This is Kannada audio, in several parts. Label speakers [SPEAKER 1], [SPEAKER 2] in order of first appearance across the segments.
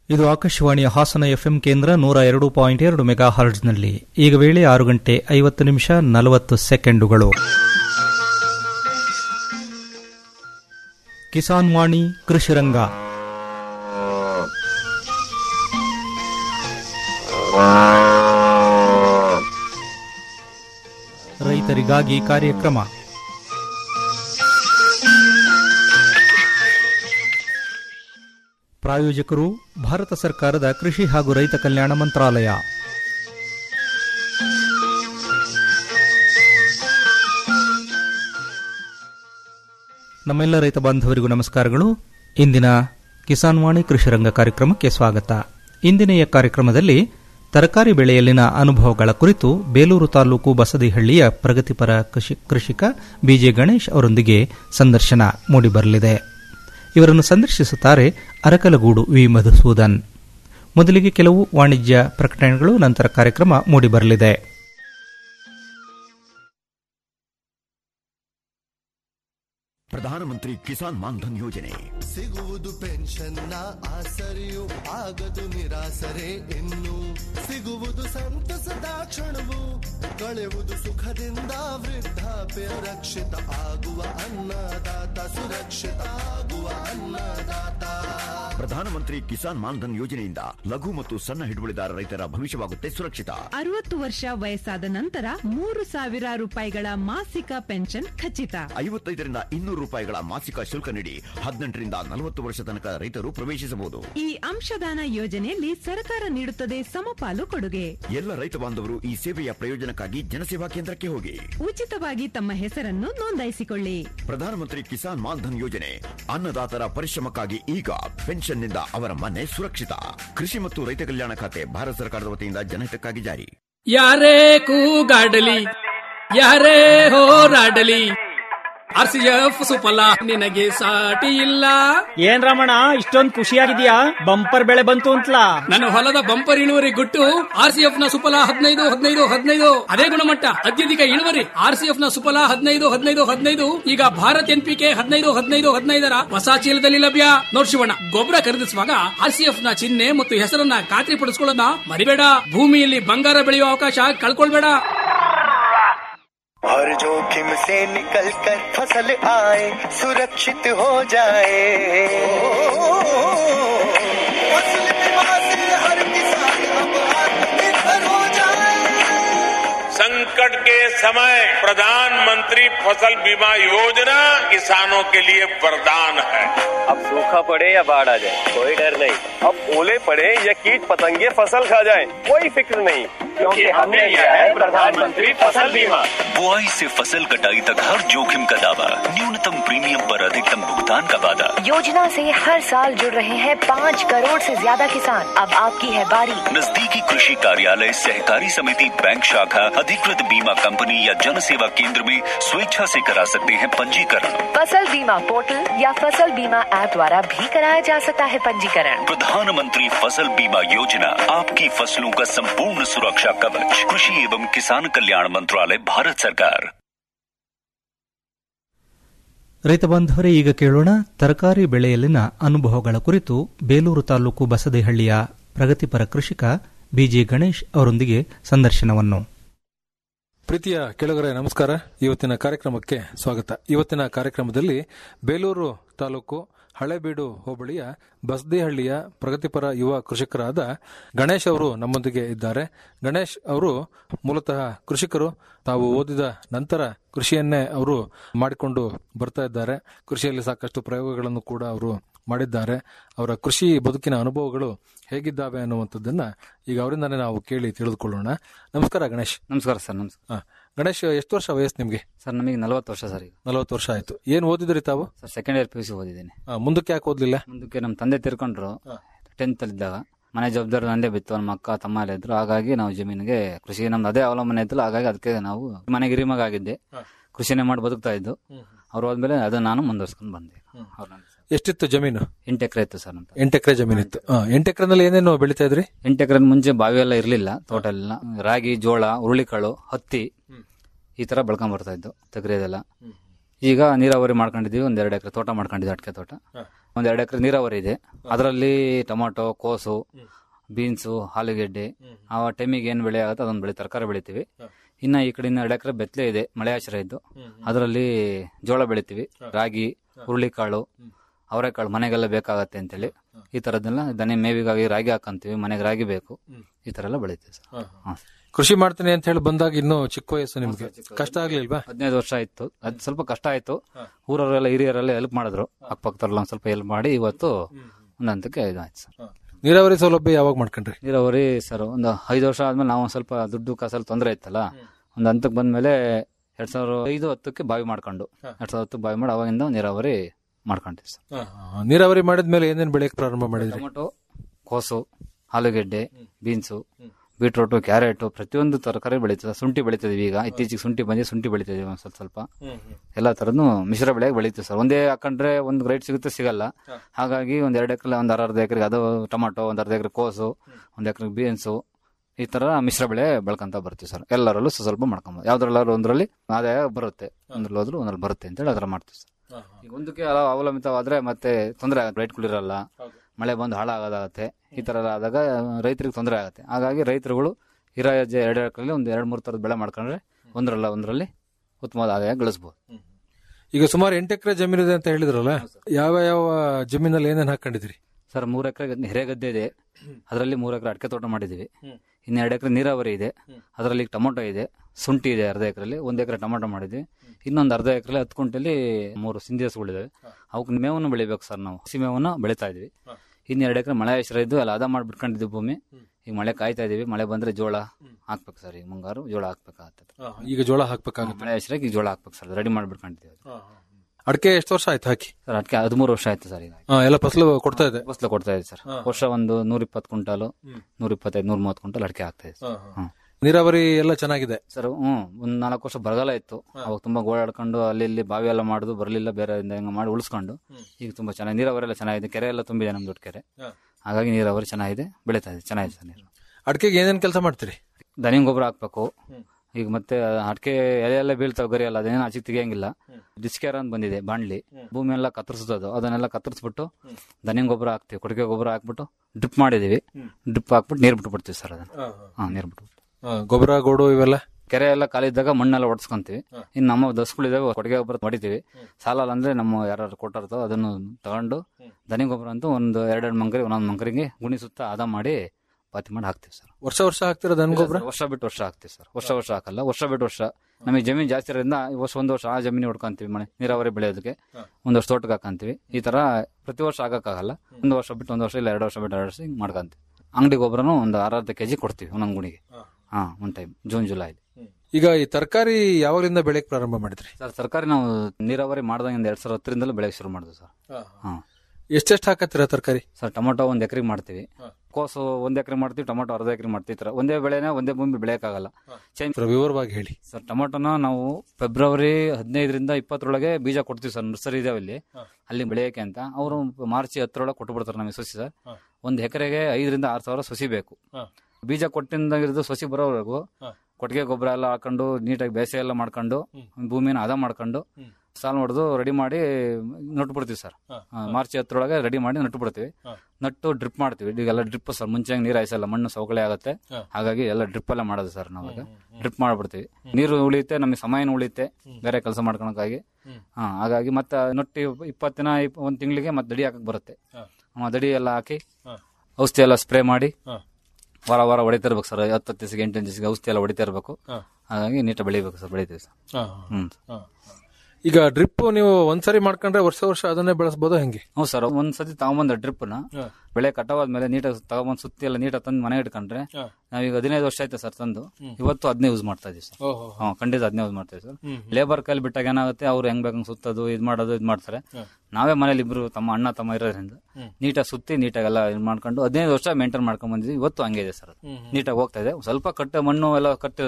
[SPEAKER 1] ಇದು ಆಕಾಶವಾಣಿಯ ಹಾಸನ ಎಫ್ಎಂ ಕೇಂದ್ರ ನೂರ ಎರಡು ಪಾಯಿಂಟ್ ಎರಡು ಮೆಗಾ ಹರ್ಡ್ಸ್ನಲ್ಲಿ ಈಗ ವೇಳೆ ಆರು ಗಂಟೆ ಐವತ್ತು ನಿಮಿಷ ನಲವತ್ತು ಸೆಕೆಂಡುಗಳು ಕಿಸಾನ್ ವಾಣಿ ಕೃಷಿರಂಗ ರೈತರಿಗಾಗಿ ಕಾರ್ಯಕ್ರಮ ಪ್ರಾಯೋಜಕರು ಭಾರತ ಸರ್ಕಾರದ ಕೃಷಿ ಹಾಗೂ ರೈತ ಕಲ್ಯಾಣ ಮಂತ್ರಾಲಯ ನಮ್ಮೆಲ್ಲ ರೈತ ಬಾಂಧವರಿಗೂ ನಮಸ್ಕಾರಗಳು ಇಂದಿನ ಕಿಸಾನ್ ವಾಣಿ ಕೃಷಿರಂಗ ಕಾರ್ಯಕ್ರಮಕ್ಕೆ ಸ್ವಾಗತ ಇಂದಿನ ಈ ಕಾರ್ಯಕ್ರಮದಲ್ಲಿ ತರಕಾರಿ ಬೆಳೆಯಲ್ಲಿನ ಅನುಭವಗಳ ಕುರಿತು ಬೇಲೂರು ತಾಲೂಕು ಬಸದಿಹಳ್ಳಿಯ ಪ್ರಗತಿಪರ ಕೃಷಿ ಕೃಷಿಕ ಬಿಜೆ ಗಣೇಶ್ ಅವರೊಂದಿಗೆ ಸಂದರ್ಶನ ಮೂಡಿಬರಲಿದೆ ಇವರನ್ನು ಸಂದರ್ಶಿಸುತ್ತಾರೆ ಅರಕಲಗೂಡು ವಿ ಮಧುಸೂದನ್ ಮೊದಲಿಗೆ ಕೆಲವು ವಾಣಿಜ್ಯ ಪ್ರಕಟಣೆಗಳು ನಂತರ ಕಾರ್ಯಕ್ರಮ ಮೂಡಿಬರಲಿದೆ
[SPEAKER 2] ಪ್ರಧಾನಮಂತ್ರಿ ಕಿಸಾನ್ ಮಾನ್ಧನ್ ಯೋಜನೆ
[SPEAKER 3] ಸಿಗುವುದು ಪೆನ್ಷನ್ನ ಆಸರೆಯು ಆಗದು ನಿರಾಸರೆ ಇನ್ನು ಸಿಗುವುದು ಸಂತಸದ ಕ್ಷಣವು ಕಳೆಯುವುದು ಸುಖದಿಂದ ವೃದ್ಧಾಪ್ಯ ರಕ್ಷಿತ ಆಗುವ ಅನ್ನದಾತ ಸುರಕ್ಷಿತ ಆಗುವ ಅನ್ನದಾತ
[SPEAKER 2] ಪ್ರಧಾನಮಂತ್ರಿ ಕಿಸಾನ್ ಮಾನ್ಧನ್ ಯೋಜನೆಯಿಂದ ಲಘು ಮತ್ತು ಸಣ್ಣ ಹಿಡುವಳಿದಾರ ರೈತರ ಭವಿಷ್ಯವಾಗುತ್ತೆ ಸುರಕ್ಷಿತ
[SPEAKER 4] ಅರವತ್ತು ವರ್ಷ ವಯಸ್ಸಾದ ನಂತರ ಮೂರು ಸಾವಿರ ರೂಪಾಯಿಗಳ ಮಾಸಿಕ ಪೆನ್ಷನ್ ಖಚಿತ
[SPEAKER 2] ಐವತ್ತೈದರಿಂದ ಇನ್ನೂರು ರೂಪಾಯಿಗಳ ಮಾಸಿಕ ಶುಲ್ಕ ನೀಡಿ ಹದಿನೆಂಟರಿಂದ ನಲವತ್ತು ವರ್ಷ ತನಕ ರೈತರು ಪ್ರವೇಶಿಸಬಹುದು
[SPEAKER 4] ಈ ಅಂಶದಾನ ಯೋಜನೆಯಲ್ಲಿ ಸರ್ಕಾರ ನೀಡುತ್ತದೆ ಸಮಪಾಲು ಕೊಡುಗೆ
[SPEAKER 2] ಎಲ್ಲ ರೈತ ಬಾಂಧವರು ಈ ಸೇವೆಯ ಪ್ರಯೋಜನಕ್ಕಾಗಿ ಜನಸೇವಾ ಕೇಂದ್ರಕ್ಕೆ ಹೋಗಿ
[SPEAKER 4] ಉಚಿತವಾಗಿ ತಮ್ಮ ಹೆಸರನ್ನು ನೋಂದಾಯಿಸಿಕೊಳ್ಳಿ
[SPEAKER 2] ಪ್ರಧಾನಮಂತ್ರಿ ಕಿಸಾನ್ ಮಾನ್ಧನ್ ಯೋಜನೆ ಅನ್ನದಾತರ ಪರಿಶ್ರಮಕ್ಕಾಗಿ ಈಗ ಪೆನ್ಷನ್ನಿಂದ ಅವರ ಮನೆ ಸುರಕ್ಷಿತ ಕೃಷಿ ಮತ್ತು ರೈತ ಕಲ್ಯಾಣ ಖಾತೆ ಭಾರತ ಸರ್ಕಾರದ ವತಿಯಿಂದ ಜನಹಿತಕ್ಕಾಗಿ ಜಾರಿ
[SPEAKER 5] ಯಾರೇ ಕೂಗಾಡಲಿ ಯಾರೇ ಹೋರಾಡಲಿ ಆರ್ ಸಿ ಎಫ್ ಸುಫಲ ನಿನಗೆ ಸಾಟಿ ಇಲ್ಲ
[SPEAKER 6] ಏನ್ ರಮಣ ಇಷ್ಟೊಂದ್ ಖುಷಿಯಾಗಿದ್ಯಾ ಬಂಪರ್ ಬೆಳೆ ಬಂತು ಅಂತಲಾ
[SPEAKER 5] ನನ್ನ ಹೊಲದ ಬಂಪರ್ ಇಳುವರಿ ಗುಟ್ಟು ಆರ್ ಸಿ ಎಫ್ ನ ಸುಫಲ ಹದಿನೈದು ಹದಿನೈದು ಹದಿನೈದು ಅದೇ ಗುಣಮಟ್ಟ ಅತ್ಯಧಿಕ ಇಳುವರಿ ಆರ್ ಸಿ ಎಫ್ ನ ಸುಫಲ ಹದಿನೈದು ಹದಿನೈದು ಹದಿನೈದು ಈಗ ಭಾರತ್ ಎನ್ ಪಿ ಕೆ ಹದಿನೈದು ಹದಿನೈದು ಹದಿನೈದರ ಹೊಸ ಚೀಲದಲ್ಲಿ ಲಭ್ಯ ನೋಡ್ ಶಿವಣ್ಣ ಗೊಬ್ಬರ ಖರೀದಿಸುವಾಗ ಆರ್ ಸಿ ಎಫ್ ನ ಚಿಹ್ನೆ ಮತ್ತು ಹೆಸರನ್ನ ಖಾತ್ರಿಪಡಿಸಿಕೊಳ್ಳೋದನ್ನ ಮರಿಬೇಡ ಭೂಮಿಯಲ್ಲಿ ಬಂಗಾರ ಬೆಳೆಯುವ ಅವಕಾಶ ಕಳ್ಕೊಳ್ಬೇಡ
[SPEAKER 3] हर जोखिम से निकल कर फसल आए सुरक्षित हो जाए फसल बीमा से हर किसान अब आत्मनिर्भर हो जाए
[SPEAKER 7] संकट के समय प्रधानमंत्री फसल बीमा योजना किसानों के लिए वरदान है
[SPEAKER 8] अब सूखा पड़े या बाढ़ आ जाए कोई डर नहीं अब ओले पड़े या कीट पतंगे फसल खा जाए कोई फिक्र नहीं क्योंकि हमने लिया है प्रधानमंत्री फसल बीमा
[SPEAKER 9] बुआई से फसल कटाई तक हर जोखिम का दावा न्यूनतम प्रीमियम पर अधिकतम भुगतान का वादा
[SPEAKER 10] योजना से हर साल जुड़ रहे हैं पाँच करोड़ से ज्यादा किसान अब आपकी है बारी
[SPEAKER 9] नजदीकी कृषि कार्यालय सहकारी समिति बैंक शाखा अधिकृत बीमा कंपनी या जन सेवा केंद्र में स्वेच्छा से करा सकते हैं पंजीकरण
[SPEAKER 10] फसल बीमा पोर्टल या फसल बीमा ऐप द्वारा भी कराया जा सकता है पंजीकरण
[SPEAKER 9] प्रधानमंत्री फसल बीमा योजना आपकी फसलों का संपूर्ण सुरक्षा कवच कृषि एवं किसान कल्याण मंत्रालय भारत सरकार
[SPEAKER 1] ರೈತ ಬಾಂಧವರೇ ಈಗ ಕೇಳೋಣ ತರಕಾರಿ ಬೆಳೆಯಲ್ಲಿನ ಅನುಭವಗಳ ಕುರಿತು ಬೇಲೂರು ತಾಲೂಕು ಬಸದಿಹಳ್ಳಿಯ ಪ್ರಗತಿಪರ ಕೃಷಿಕ ಬಿಜೆ ಗಣೇಶ್ ಅವರೊಂದಿಗೆ ಸಂದರ್ಶನವನ್ನು
[SPEAKER 11] ಪ್ರೀತಿಯ ಕೆಳಗರೆ ನಮಸ್ಕಾರ ಇವತ್ತಿನ ಕಾರ್ಯಕ್ರಮಕ್ಕೆ ಸ್ವಾಗತ ಇವತ್ತಿನ ಕಾರ್ಯಕ್ರಮದಲ್ಲಿ ಬೇಲೂರು ತಾಲೂಕು ಹಳೇಬೀಡು ಹೋಬಳಿಯ ಬಸ್ದಿಹಳ್ಳಿಯ ಪ್ರಗತಿಪರ ಯುವ ಕೃಷಿಕರಾದ ಗಣೇಶ್ ಅವರು ನಮ್ಮೊಂದಿಗೆ ಇದ್ದಾರೆ ಗಣೇಶ್ ಅವರು ಮೂಲತಃ ಕೃಷಿಕರು ತಾವು ಓದಿದ ನಂತರ ಕೃಷಿಯನ್ನೇ ಅವರು ಮಾಡಿಕೊಂಡು ಬರ್ತಾ ಇದ್ದಾರೆ ಕೃಷಿಯಲ್ಲಿ ಸಾಕಷ್ಟು ಪ್ರಯೋಗಗಳನ್ನು ಕೂಡ ಅವರು ಮಾಡಿದ್ದಾರೆ ಅವರ ಕೃಷಿ ಬದುಕಿನ ಅನುಭವಗಳು ಹೇಗಿದ್ದಾವೆ ಅನ್ನುವಂಥದ್ದನ್ನ ಈಗ ಅವರಿಂದಾನೇ ನಾವು ಕೇಳಿ ತಿಳಿದುಕೊಳ್ಳೋಣ ನಮಸ್ಕಾರ ಗಣೇಶ್
[SPEAKER 12] ನಮಸ್ಕಾರ ಸರ್ ನಮಸ್ಕಾರ
[SPEAKER 11] ಹಾ. ಗಣೇಶ್ ಎಷ್ಟು ವರ್ಷ ವಯಸ್ಸು ನಿಮ್ಗೆ
[SPEAKER 12] ಸರ್ ನಮಗೆ ನಲವತ್ತು ವರ್ಷ ಸರ್ ಈಗ
[SPEAKER 11] ನಲವತ್ತು ವರ್ಷ ಆಯ್ತು ಏನ್ ಓದಿದ್ರಿ ತಾವು
[SPEAKER 12] sir second year P U C ಓದಿದ್ದೀನಿ
[SPEAKER 11] ಆ, ಮುಂದಕ್ಕೆ ಯಾಕೆ ಓದ್ಲಿಲ್ಲ
[SPEAKER 12] ಮುಂದಕ್ಕೆ ನಮ್ಮ ತಂದೆ ತೀರ್ಕೊಂಡ್ರು ಟೆಂತ್ ಅಲ್ಲಿದ್ದಾಗ ಮನೆ ಜವಾಬ್ದಾರಿ ನಂದೇ ಬಿತ್ತು ನಮ್ಮ ಅಕ್ಕ ತಮ್ಮ ಎಲ್ಲ ಇದ್ರು ಹಾಗಾಗಿ ನಾವು ಜಮೀನಿಗೆ ಕೃಷಿ ನಮ್ದು ಅದೇ ಅವಲಂಬನೆ ಇತ್ತು ಹಾಗಾಗಿ ಅದಕ್ಕೆ ನಾವು ಮನೆಗೆ ಹಿರಿಮಗ ಆಗಿದ್ದೆ ಕೃಷಿನೇ ಮಾಡಿ ಬದುಕ್ತಾ ಇದ್ದು ಅವ್ರು ಹೋದ್ಮೇಲೆ ಅದನ್ನ ನಾನು ಮುಂದುವರ್ಸ್ಕೊಂಡು ಬಂದೆ ಅವ್ರನ್ನ
[SPEAKER 11] ಎಷ್ಟಿತ್ತು ಜಮೀನು
[SPEAKER 12] ಎಂಟು ಎಕರೆ ಇತ್ತು ಸರ್ ಅಂತ
[SPEAKER 11] ಎಂಟು ಎಕರೆ ಜಮೀನು ಇತ್ತು ಆ, ಎಂಟು ಎಕರೆನಲ್ಲಿ ಏನೇನು ಬೆಳಿತಾ ಇದ್ರಿ
[SPEAKER 12] ಎಂಟು ಎಕರೆ ಮುಂಚೆ ಬಾವಿ ಎಲ್ಲ ಇರ್ಲಿಲ್ಲ ತೋಟ ಎಲ್ಲ ರಾಗಿ ಜೋಳ ಹುರುಳಿಕಾಳು ಹತ್ತಿ ಈ ತರ ಬೆಳ್ಕೊಂಡ್ ಬರ್ತಾ ಇದ್ದು ತೆಗ್ರೆದೆಲ್ಲ ಈಗ ನೀರಾವರಿ ಮಾಡ್ಕೊಂಡಿದೀವಿ ಒಂದ್ ಎರಡು ಎಕರೆ ತೋಟ ಮಾಡ್ಕೊಂಡಿದ್ವಿ ಅಡಿಕೆ ತೋಟ ಒಂದ್ ಎರಡು ಎಕರೆ ನೀರಾವರಿ ಇದೆ ಅದರಲ್ಲಿ ಟೊಮಾಟೊ ಕೋಸು ಬೀನ್ಸು ಆಲೂಗೆಡ್ಡೆ ಆ ಟೈಮಿಗೆ ಏನ್ ಬೆಳೆ ಆಗುತ್ತೆ ಅದೊಂದು ಬೆಳೆ ತರಕಾರಿ ಬೆಳಿತೀವಿ ಇನ್ನ ಈ ಕಡೆ ಇನ್ನ ಎರಡು ಎಕರೆ ಬೆತ್ತಲೆ ಇದೆ ಮಳೆ ಆಶ್ರಯ ಇದ್ದು ಅದರಲ್ಲಿ ಜೋಳ ಬೆಳಿತೀವಿ ರಾಗಿ ಹುರುಳಿಕಾಳು ಅವರೆಕಾಳು ಮನೆಗೆಲ್ಲ ಬೇಕಾಗತ್ತೆ ಅಂತೇಳಿ ಈ ತರದ್ದೆಲ್ಲ ದನಿ ಮೇವಿಗಾಗಿ ರಾಗಿ ಹಾಕಂತೀವಿ ಮನೆಗೆ ರಾಗಿ ಬೇಕು ಈ ತರ ಎಲ್ಲ ಬೆಳಿತೀವಿ ಸರ್ ಹಾ.
[SPEAKER 11] ಕೃಷಿ ಮಾಡ್ತೀನಿ ಅಂತ ಹೇಳಿ ಬಂದಾಗ ಇನ್ನೂ ಚಿಕ್ಕ ವಯಸ್ಸು ನಿಮ್ಗೆ ಕಷ್ಟ ಆಗ್ಲಿಲ್ವಾ
[SPEAKER 12] ಹದಿನೈದು ವರ್ಷ ಆಯ್ತು ಅದ್ ಸ್ವಲ್ಪ ಕಷ್ಟ ಆಯ್ತು ಊರವರೆಲ್ಲ ಹಿರಿಯರೆಲ್ಲ ಹೆಲ್ಪ್ ಮಾಡಿದ್ರು ಅಕ್ಕಪಕ್ಕದವ್ರೆಲ್ಲ ಒಂದ್ ಸ್ವಲ್ಪ ಹೆಲ್ಪ್ ಮಾಡಿ ಇವತ್ತು ಒಂದ್ ಹಂತಕ್ಕೆ ಇದಾಯ್ತು ಸರ್
[SPEAKER 11] ನೀರಾವರಿ ಸೌಲಭ್ಯ ಯಾವಾಗ ಮಾಡ್ಕೊಂಡ್ರಿ
[SPEAKER 12] ನೀರಾವರಿ ಸರ್ ಒಂದು ಐದು ವರ್ಷ ಆದ್ಮೇಲೆ ನಾವು ಒಂದ್ ಸ್ವಲ್ಪ ದುಡ್ಡು ಕಾಸಲ್ಲಿ ತೊಂದರೆ ಇತ್ತಲ್ಲ ಒಂದ್ ಹಂತಕ್ಕೆ ಬಂದ್ಮೇಲೆ ಎರಡ್ ಸಾವಿರ ಐದು ಹತ್ತಕ್ಕೆ ಬಾವಿ ಮಾಡ್ಕೊಂಡು ಎರಡ್ ಸಾವಿರ ಹತ್ತು ಬಾವಿ ಮಾಡಿ ಅವಾಗಿಂದ ನೀರಾವರಿ ಮಾಡ್ಕೊಂಡಿವಿ ಸರ್
[SPEAKER 11] ನೀರಾವರಿ ಮಾಡಿದ್ಮೇಲೆ ಏನೇನ್ ಬೆಳೆಯಕ್ ಪ್ರಾರಂಭ ಮಾಡಿದ್ರಿ
[SPEAKER 12] ಟೊಮೊಟೊ ಕೋಸು ಆಲೂಗೆಡ್ಡೆ ಬೀನ್ಸು ಬೀಟ್ರೂಟು ಕ್ಯಾರೆಟ್ ಪ್ರತಿಯೊಂದು ತರಕಾರಿ ಬೆಳೀತದೆ ಶುಂಠಿ ಬೆಳಿತಿದೀವಿ ಈಗ ಇತ್ತೀಚೆಗೆ ಶುಂಠಿ ಬಂದು ಶುಂಠಿ ಬೆಳಿತಿದೀವಿ ಒಂದ್ ಸ್ವಲ್ಪ ಸ್ವಲ್ಪ ಎಲ್ಲಾ ತರನು ಮಿಶ್ರ ಬೆಳೆಯಾಗಿ ಬೆಳಿತೀವಿ ಸರ್ ಒಂದೇ ಹಾಕೊಂಡ್ರೆ ಒಂದು ರೇಟ್ ಸಿಗುತ್ತೆ ಸಿಗಲ್ಲ ಹಾಗಾಗಿ ಒಂದ್ ಎರಡು ಎಕರೆ ಒಂದ್ ಅರ್ಧ ಎಕರೆಗೆ ಅದು ಟೊಮಾಟೊ ಒಂದ್ ಅರ್ಧ ಎಕರೆ ಕೋಸು ಒಂದ್ ಎಕರೆ ಬೀನ್ಸು ಈ ತರ ಮಿಶ್ರ ಬೆಳೆ ಬೆಳ್ಕೊಂತ ಬರ್ತೀವಿ ಸರ್ ಎಲ್ಲರಲ್ಲೂ ಸ್ವಲ್ಪ ಸ್ವಲ್ಪ ಮಾಡ್ಕೊಂಬೋದು ಯಾವ್ದ್ರಲ್ಲಾದ್ರು ಒಂದ್ರಲ್ಲಿ ಆದಾಯ ಬರುತ್ತೆ ಒಂದ್ರಲ್ಲಿ ಹೋದ್ರು ಒಂದ್ರಲ್ಲಿ ಬರುತ್ತೆ ಅಂತೇಳಿ ಅದರ ಮಾಡ್ತೀವಿ ಸರ್ ಈಗ ಒಂದಕ್ಕೆ ಅಲ- ಅವಲಂಬಿತವಾದ್ರೆ ಮತ್ತೆ ತೊಂದರೆ ಆಗುತ್ತೆ ರೈಟ್ಗಳಿರಲ್ಲ ಮಳೆ ಬಂದು ಹಾಳಾಗೋದಾಗತ್ತೆ ಈ ತರ ಎಲ್ಲ ಆದಾಗ ರೈತರಿಗೆ ತೊಂದರೆ ಆಗುತ್ತೆ ಹಾಗಾಗಿ ರೈತರುಗಳು ಇರೋ ಜ- ಎರಡು ಎಕರೆಲಿ ಒಂದು ಎರಡು ಮೂರು ತರದ ಬೆಳೆ ಮಾಡ್ಕೊಂಡ್ರೆ ಒಂದರಲ್ಲ ಒಂದರಲ್ಲಿ ಉತ್ತಮವಾದ ಆದಾಯ ಗಳಿಸಬಹುದು
[SPEAKER 11] ಈಗ ಸುಮಾರು ಎಂಟು ಎಕರೆ ಜಮೀನಿದೆ ಅಂತ ಹೇಳಿದ್ರಲ್ಲ ಯಾವ ಯಾವ ಜಮೀನಲ್ಲಿ ಏನೇನ್ ಹಾಕೊಂಡಿದ್ರಿ
[SPEAKER 12] ಸರ್ ಮೂರ್ ಎಕರೆ ಹಿರೇಗದ್ದೆ ಇದೆ ಅದರಲ್ಲಿ ಮೂರ್ ಎಕರೆ ಅಡಿಕೆ ತೋಟ ಮಾಡಿದೀವಿ ಇನ್ನು ಎರಡು ಎಕರೆ ನೀರಾವರಿ ಇದೆ ಅದರಲ್ಲಿ ಟೊಮೊಟೊ ಇದೆ ಶುಂಠಿ ಇದೆ ಅರ್ಧ ಎಕರೆಲಿ ಒಂದ್ ಎಕರೆ ಟೊಮೊಟೊ ಮಾಡಿದ್ವಿ ಇನ್ನೊಂದು ಅರ್ಧ ಎಕರೆ ಹತ್ತು ಕುಂಟಲಿ ಮೂರು ಸಿಂಧಿ ಹಸುಗಳಿದಾವೆ ಅವಕ್ಕೆ ಮೇವನ್ನು ಬೆಳಿಬೇಕು ಸರ್ ನಾವು ಹಸಿ ಮೇವನ್ನು ಬೆಳಿತಾ ಇದೀವಿ ಇನ್ನು ಎರಡು ಎಕರೆ ಮಳೆ ಹೆಸರು ಇದ್ದು ಎಲ್ಲ ಅದ ಮಾಡ್ಬಿಟ್ಕೊಂಡಿದ್ವಿ ಭೂಮಿ ಈಗ ಮಳೆ ಕಾಯ್ತಾ ಇದೀವಿ ಮಳೆ ಬಂದ್ರೆ ಜೋಳ ಹಾಕ್ಬೇಕು ಸರ್ ಈಗ ಮುಂಗಾರು ಜೋಳ ಹಾಕ್ಬೇಕಾಗತ್ತೆ
[SPEAKER 11] ಈಗ ಜೋಳ ಹಾಕ್ಬೇಕಾಗುತ್ತೆ
[SPEAKER 12] ಮಳೆ ಹೆಸರಾಗಿ ಈಗ ಜೋಳ ಹಾಕ್ಬೇಕು ಸರ್ ರೆಡಿ ಮಾಡ್ಬಿಟ್ಕೊಂಡಿದ್ದೀವಿ
[SPEAKER 11] ಅಡಿಕೆ ಎಷ್ಟು ವರ್ಷ ಆಯ್ತು ಹಾಕಿ
[SPEAKER 12] ಸರ್ ಅದಕ್ಕೆ ಹದಿಮೂರು ವರ್ಷ ಆಯ್ತು ಸರ್ ಈಗ
[SPEAKER 11] ಹಾ, ಎಲ್ಲ ಫಸಲು ಕೊಡ್ತಾ ಇದೆ
[SPEAKER 12] ಫಸಲು ಕೊಡ್ತಾ ಇದೆ ಸರ್ ವರ್ಷ ಒಂದು ನೂರ ಇಪ್ಪತ್ತು ಕ್ವಿಂಟಾಲು ನೂರ ಇಪ್ಪತ್ತೈದು ನೂರ ಮೂವತ್ತು ಕ್ವಿಂಟಲ್ ಅಡಿಕೆ ಆಗ್ತಾ ಇದೆ ಸರ್. ಹ್ಮ್.
[SPEAKER 11] ನೀರಾವರಿ ಎಲ್ಲ ಚೆನ್ನಾಗಿದೆ
[SPEAKER 12] ಸರ್ ಹ್ಮ್ ಒಂದ್ ನಾಲ್ಕು ವರ್ಷ ಬರಗಾಲ ಇತ್ತು ಅವಾಗ ತುಂಬಾ ಗೋಳಾಡ್ಕೊಂಡು ಅಲ್ಲಿ ಇಲ್ಲಿ ಬಾವಿ ಎಲ್ಲ ಮಾಡುದು ಬರಲಿಲ್ಲ ಬೇರೆ ಹಿಂಗ ಮಾಡಿ ಉಳಿಸ್ಕೊಂಡು ಈಗ ತುಂಬಾ ಚೆನ್ನಾಗಿ ನೀರಾವರಿ ಎಲ್ಲ ಚೆನ್ನಾಗಿದೆ ಕೆರೆ ಎಲ್ಲ ತುಂಬಿದೆ ನಮ್ ದೊಡ್ಡ ಕೆರೆ ಹಾಗಾಗಿ ನೀರಾವರಿ ಚೆನ್ನಾಗಿದೆ ಬೆಳೀತಾ ಇದೆ ಚೆನ್ನಾಗಿದೆ ಸರ್ ನೀರು
[SPEAKER 11] ಅಡಿಕೆಗೆ ಏನೇನ್ ಕೆಲಸ ಮಾಡ್ತೀರಿ
[SPEAKER 12] ದನಿ ಗೊಬ್ಬರ ಹಾಕ್ಬೇಕು ಈಗ ಮತ್ತೆ ಅಡಿಕೆ ಎಲೆ ಎಲ್ಲ ಬೀಳ್ತಾವ ಗರಿ ಎಲ್ಲ ಅದೇನು ಆಚೆಗೆ ತೆಗಿಯಂಗಿಲ್ಲ ಡಿಸ್ಕೇರ್ ಅಂತ ಬಂದಿದೆ ಬಾಣ್ಲಿ ಭೂಮಿ ಎಲ್ಲ ಕತ್ತರಿಸೋದು ಅದನ್ನೆಲ್ಲ ಕತ್ತರಿಸ್ಬಿಟ್ಟು ದನಿ ಗೊಬ್ಬರ ಹಾಕ್ತಿವಿ ಕೊಟ್ಟಿಗೆ ಗೊಬ್ಬರ ಹಾಕ್ಬಿಟ್ಟು ಡ್ರಿಪ್ ಮಾಡಿದೀವಿ ಡ್ರಿಪ್ ಹಾಕ್ಬಿಟ್ಟು ನೀರ್ ಬಿಟ್ಟು ಬಿಡ್ತೀವಿ ಸರ್ ಅದನ್ನ ಹಾ ನೀರ್ ಬಿಟ್ಟು
[SPEAKER 11] ಹಾ, ಗೊಬ್ಬರ ಗೋಡು ಇವೆಲ್ಲ
[SPEAKER 12] ಕೆರೆ ಎಲ್ಲ ಖಾಲಿ ಇದ್ದಾಗ ಮಣ್ಣೆಲ್ಲ ಒಡ್ಸ್ಕೊಂತೀವಿ ಇನ್ನು ನಮ್ಮ ದಸ್ಗಳಿದಾವೆ ಕೊಟ್ಟಿಗೆ ಗೊಬ್ಬರ ಹೊಡಿತೀವಿ ಸಾಲಲ್ಲ ಅಂದ್ರೆ ನಮ್ಮ ಯಾರು ಕೊಟ್ಟಿರ್ತೋ ಅದನ್ನು ತಗೊಂಡು ದನಿ ಗೊಬ್ಬರ ಅಂತೂ ಒಂದು ಎರಡೆರಡು ಮಂಕರಿ ಒಂದೊಂದು ಮಂಕರಿಗೆ ಗುಣಿ ಸುತ್ತ ಅದ ಮಾಡಿ ಪಾತಿ ಮಾಡಿ ಹಾಕ್ತೀವಿ ಸರ್
[SPEAKER 11] ವರ್ಷ ವರ್ಷ ಹಾಕ್ತಿರೋ ದನ ಗೊಬ್ಬರ
[SPEAKER 12] ವರ್ಷ ಬಿಟ್ಟು ವರ್ಷ ಹಾಕ್ತೀವಿ ಸರ್ ವರ್ಷ ವರ್ಷ ಹಾಕಲ್ಲ ವರ್ಷ ಬಿಟ್ಟು ವರ್ಷ ನಮಗೆ ಜಮೀನು ಜಾಸ್ತಿ ಇರೋದ್ರಿಂದ ಈ ವರ್ಷ ಒಂದು ವರ್ಷ ಆ ಜಮೀನು ಹೊಡ್ಕೊಂತೀವಿ ಮನೆ ನೀರಾವರಿ ಬೆಳೆಯೋದಕ್ಕೆ ಒಂದು ವರ್ಷ ತೋಟಕ್ಕೆ ಹಾಕಂತೀವಿ ಈ ತರ ಪ್ರತಿ ವರ್ಷ ಆಗಕ್ಕಾಗಲ್ಲ ಒಂದು ವರ್ಷ ಬಿಟ್ಟು ಒಂದು ವರ್ಷ ಇಲ್ಲ ಎರಡು ವರ್ಷ ಬಿಟ್ಟು ಎರಡು ವರ್ಷ ಹಿಂಗ್ ಮಾಡ್ಕೊಂತೀವಿ ಅಂಗಡಿ ಗೊಬ್ಬರನು ಒಂದು ಅರ್ಧ ಕೆಜಿ ಕೊಡ್ತೀವಿ ಒಂದೊಂದು ಗುಣಿಗೆ ಹಾ ಒಂದ್ ಟೈಮ್ ಜೂನ್ ಜುಲೈ
[SPEAKER 11] ಈಗ ಈ ತರಕಾರಿ ಯಾವಾಗಲಿಂದ ಬೆಳೆಯಕ್ ಪ್ರಾರಂಭ ಮಾಡಿದ್ರಿ
[SPEAKER 12] ಸರ್ ಸರ್ಕಾರಿ ನಾವು ನೀರಾವರಿ ಮಾಡ್ದಂಗಿಂದ ಎರಡ್ ಸಾವಿರದ ಹತ್ತರಿಂದಲೂ ಬೆಳೆಯಕ್ಕೆ ಶುರು ಮಾಡಿದ್ವಿ ಸರ್ ಹಾ
[SPEAKER 11] ಎಷ್ಟೆಷ್ಟು ಹಾಕತ್ತೀರ ತರಕಾರಿ
[SPEAKER 12] ಸರ್ ಟೊಮೊಟೊ ಒಂದ್ ಎಕರೆಗೆ ಮಾಡ್ತೀವಿ ಕೋಸು ಒಂದ್ ಎಕರೆ ಮಾಡ್ತೀವಿ ಟೊಮೊಟೊ ಅರ್ಧ ಎಕರೆ ಮಾಡ್ತೀವಿ ಈ ತರ ಒಂದೇ ಬೆಳೆನ ಒಂದೇ ಭೂಮಿ ಬೆಳೆಯಕ್ಕಾಗಲ್ಲ ಚೇಂಜ್
[SPEAKER 11] ವಿವರವಾಗಿ ಹೇಳಿ
[SPEAKER 12] ಸರ್ ಟೊಮೊಟೊನ ನಾವು ಫೆಬ್ರವರಿ ಹದಿನೈದರಿಂದ ಇಪ್ಪತ್ತರೊಳಗೆ ಬೀಜ ಕೊಡ್ತೀವಿ ಸರ್ ನರ್ಸರಿ ಇದಾವೆ ಇಲ್ಲಿ ಅಲ್ಲಿ ಬೆಳೆಯಕ್ಕೆ ಅಂತ ಅವರು ಮಾರ್ಚ್ ಹತ್ತರೊಳಗೆ ಕೊಟ್ಟು ಬಿಡ್ತಾರೆ ನಮಗೆ ಸಸಿ ಸರ್ ಒಂದ್ ಎಕರೆಗೆ ಐದರಿಂದ ಆರು ಸಾವಿರ ಸಸಿ ಬೇಕು ಬೀಜ ಕೊಟ್ಟಿಂದ ಹಿಡಿದು ಸಸಿ ಬರೋವರೆಗೂ ಕೊಟ್ಟಿಗೆ ಗೊಬ್ಬರ ಎಲ್ಲ ಹಾಕೊಂಡು ನೀಟಾಗಿ ಬೇಸೆ ಎಲ್ಲ ಮಾಡ್ಕೊಂಡು ಭೂಮಿನ ಹದ ಮಾಡ್ಕೊಂಡು ಸಾಲ್ ಹೊಡೆದು ರೆಡಿ ಮಾಡಿ ನಟ್ಟು ಬಿಡ್ತೀವಿ ಸರ್ ಮಾರ್ಚ್ ಹತ್ತರೊಳಗೆ ರೆಡಿ ಮಾಡಿ ನಟ್ಟು ಬಿಡ್ತೀವಿ ನಟ್ಟು ಡ್ರಿಪ್ ಮಾಡ್ತೀವಿ ಈಗೆಲ್ಲ ಡ್ರಿಪ್ ಸರ್ ಮುಂಚೆ ನೀರ್ ಹಾಯಿಸಲ್ಲ ಮಣ್ಣು ಸವಕಳಿ ಆಗುತ್ತೆ ಹಾಗಾಗಿ ಎಲ್ಲ ಡ್ರಿಪ್ ಎಲ್ಲ ಮಾಡೋದು ಸರ್ ನಾವಾಗ ಡ್ರಿಪ್ ಮಾಡ್ಬಿಡ್ತೀವಿ ನೀರು ಉಳಿಯುತ್ತೆ ನಮಗೆ ಸಮಯನೂ ಉಳಿಯುತ್ತೆ ಬೇರೆ ಕೆಲಸ ಮಾಡ್ಕೊಳಕ್ಕಾಗಿ ಹಾ ಹಾಗಾಗಿ ಮತ್ತೆ ನಟ್ಟು ಇಪ್ಪತ್ತು ದಿನ ಇಪ್ಪ- ಒಂದ್ ತಿಂಗಳಿಗೆ ಮತ್ತೆ ದಡಿ ಹಾಕಕ್ ಬರುತ್ತೆ ಆ ದಡಿ ಎಲ್ಲ ಹಾಕಿ ಔಷಧಿ ಎಲ್ಲ ಸ್ಪ್ರೇ ಮಾಡಿ ವಾರ ವಾರ ಹೊಡಿತಾ ಇರ್ಬೇಕು ಸರ್ ಹತ್ತು ಹತ್ತು ದಿವಸಕ್ಕೆ ಎಂಟು ದಿವಸಕ್ಕೆ ಔಷಧಿ ಎಲ್ಲ ಹೊಡಿತಾ ಇರ್ಬೇಕು ಹಾಗಾಗಿ ನೀಟಾಗಿ ಬೆಳಿಬೇಕು ಸರ್ ಬೆಳಿತೀವಿ ಸರ್ ಹ್ಮ್
[SPEAKER 11] ಈಗ ಡ್ರಿಪ್ ನೀವು ಒಂದ್ಸರಿ ಮಾಡ್ಕೊಂಡ್ರೆ ವರ್ಷ ವರ್ಷ ಅದನ್ನೇ ಬೆಳೆಸಬಹುದು ಹೆಂಗೆ
[SPEAKER 12] ಹ್ಞೂ ಸರ್ ಒಂದ್ ಸತಿ ತಗೊಂಬಂದ ಡ್ರಿಪ್ ನ ಬೆಳೆ ಕಟಾವಾದ್ಮೇಲೆ ನೀಟಾಗಿ ತಗೊಂಬಂದ್ ಸುತ್ತಿ ಎಲ್ಲ ನೀಟಾಗಿ ತಂದು ಮನೆ ಇಟ್ಕೊಂಡ್ರೆ ನಾವೀಗ ಹದಿನೈದು ವರ್ಷ ಆಯ್ತು ಸರ್ ತಂದು ಇವತ್ತು ಅದನ್ನೇ ಯೂಸ್ ಮಾಡ್ತಾ ಇದೀವಿ ಸರ್
[SPEAKER 11] ಓಹೋ.
[SPEAKER 12] ಹ್ಮ್ ಖಂಡಿತ ಅದನ್ನೇ ಯೂಸ್ ಮಾಡ್ತಾ ಇದೀವಿ ಸರ್ ಲೇಬರ್ ಕೈಲಿ ಬಿಟ್ಟಾಗ ಏನಾಗುತ್ತೆ ಅವ್ರು ಹೆಂಗ್ ಬೇಕಂಗ್ ಸುತ್ತೋದು ಇದ್ ಮಾಡೋದು ಇದ್ ಮಾಡ್ತಾರೆ ನಾವೇ ಮನೇಲಿ ಇಬ್ರು ತಮ್ಮ ಅಣ್ಣ ತಮ್ಮ ಇರೋದ್ರಿಂದ ನೀಟಾಗಿ ಸುತ್ತಿ ನೀಟಾಗಿ ಎಲ್ಲ ಇದ್ ಮಾಡ್ಕೊಂಡು ಹದಿನೈದು ವರ್ಷ ಮೇಂಟೈನ್ ಮಾಡ್ಕೊಂಡ್ ಬಂದಿದ್ವಿ ಇವತ್ತು ಹಂಗೆ ಇದೆ ಸರ್ ನೀಟಾಗಿ ಹೋಗ್ತಾ ಇದೆ ಸ್ವಲ್ಪ ಕಟ್ಟೆ ಮಣ್ಣು ಎಲ್ಲ ಕಟ್ಟಿರುತ್ತೆ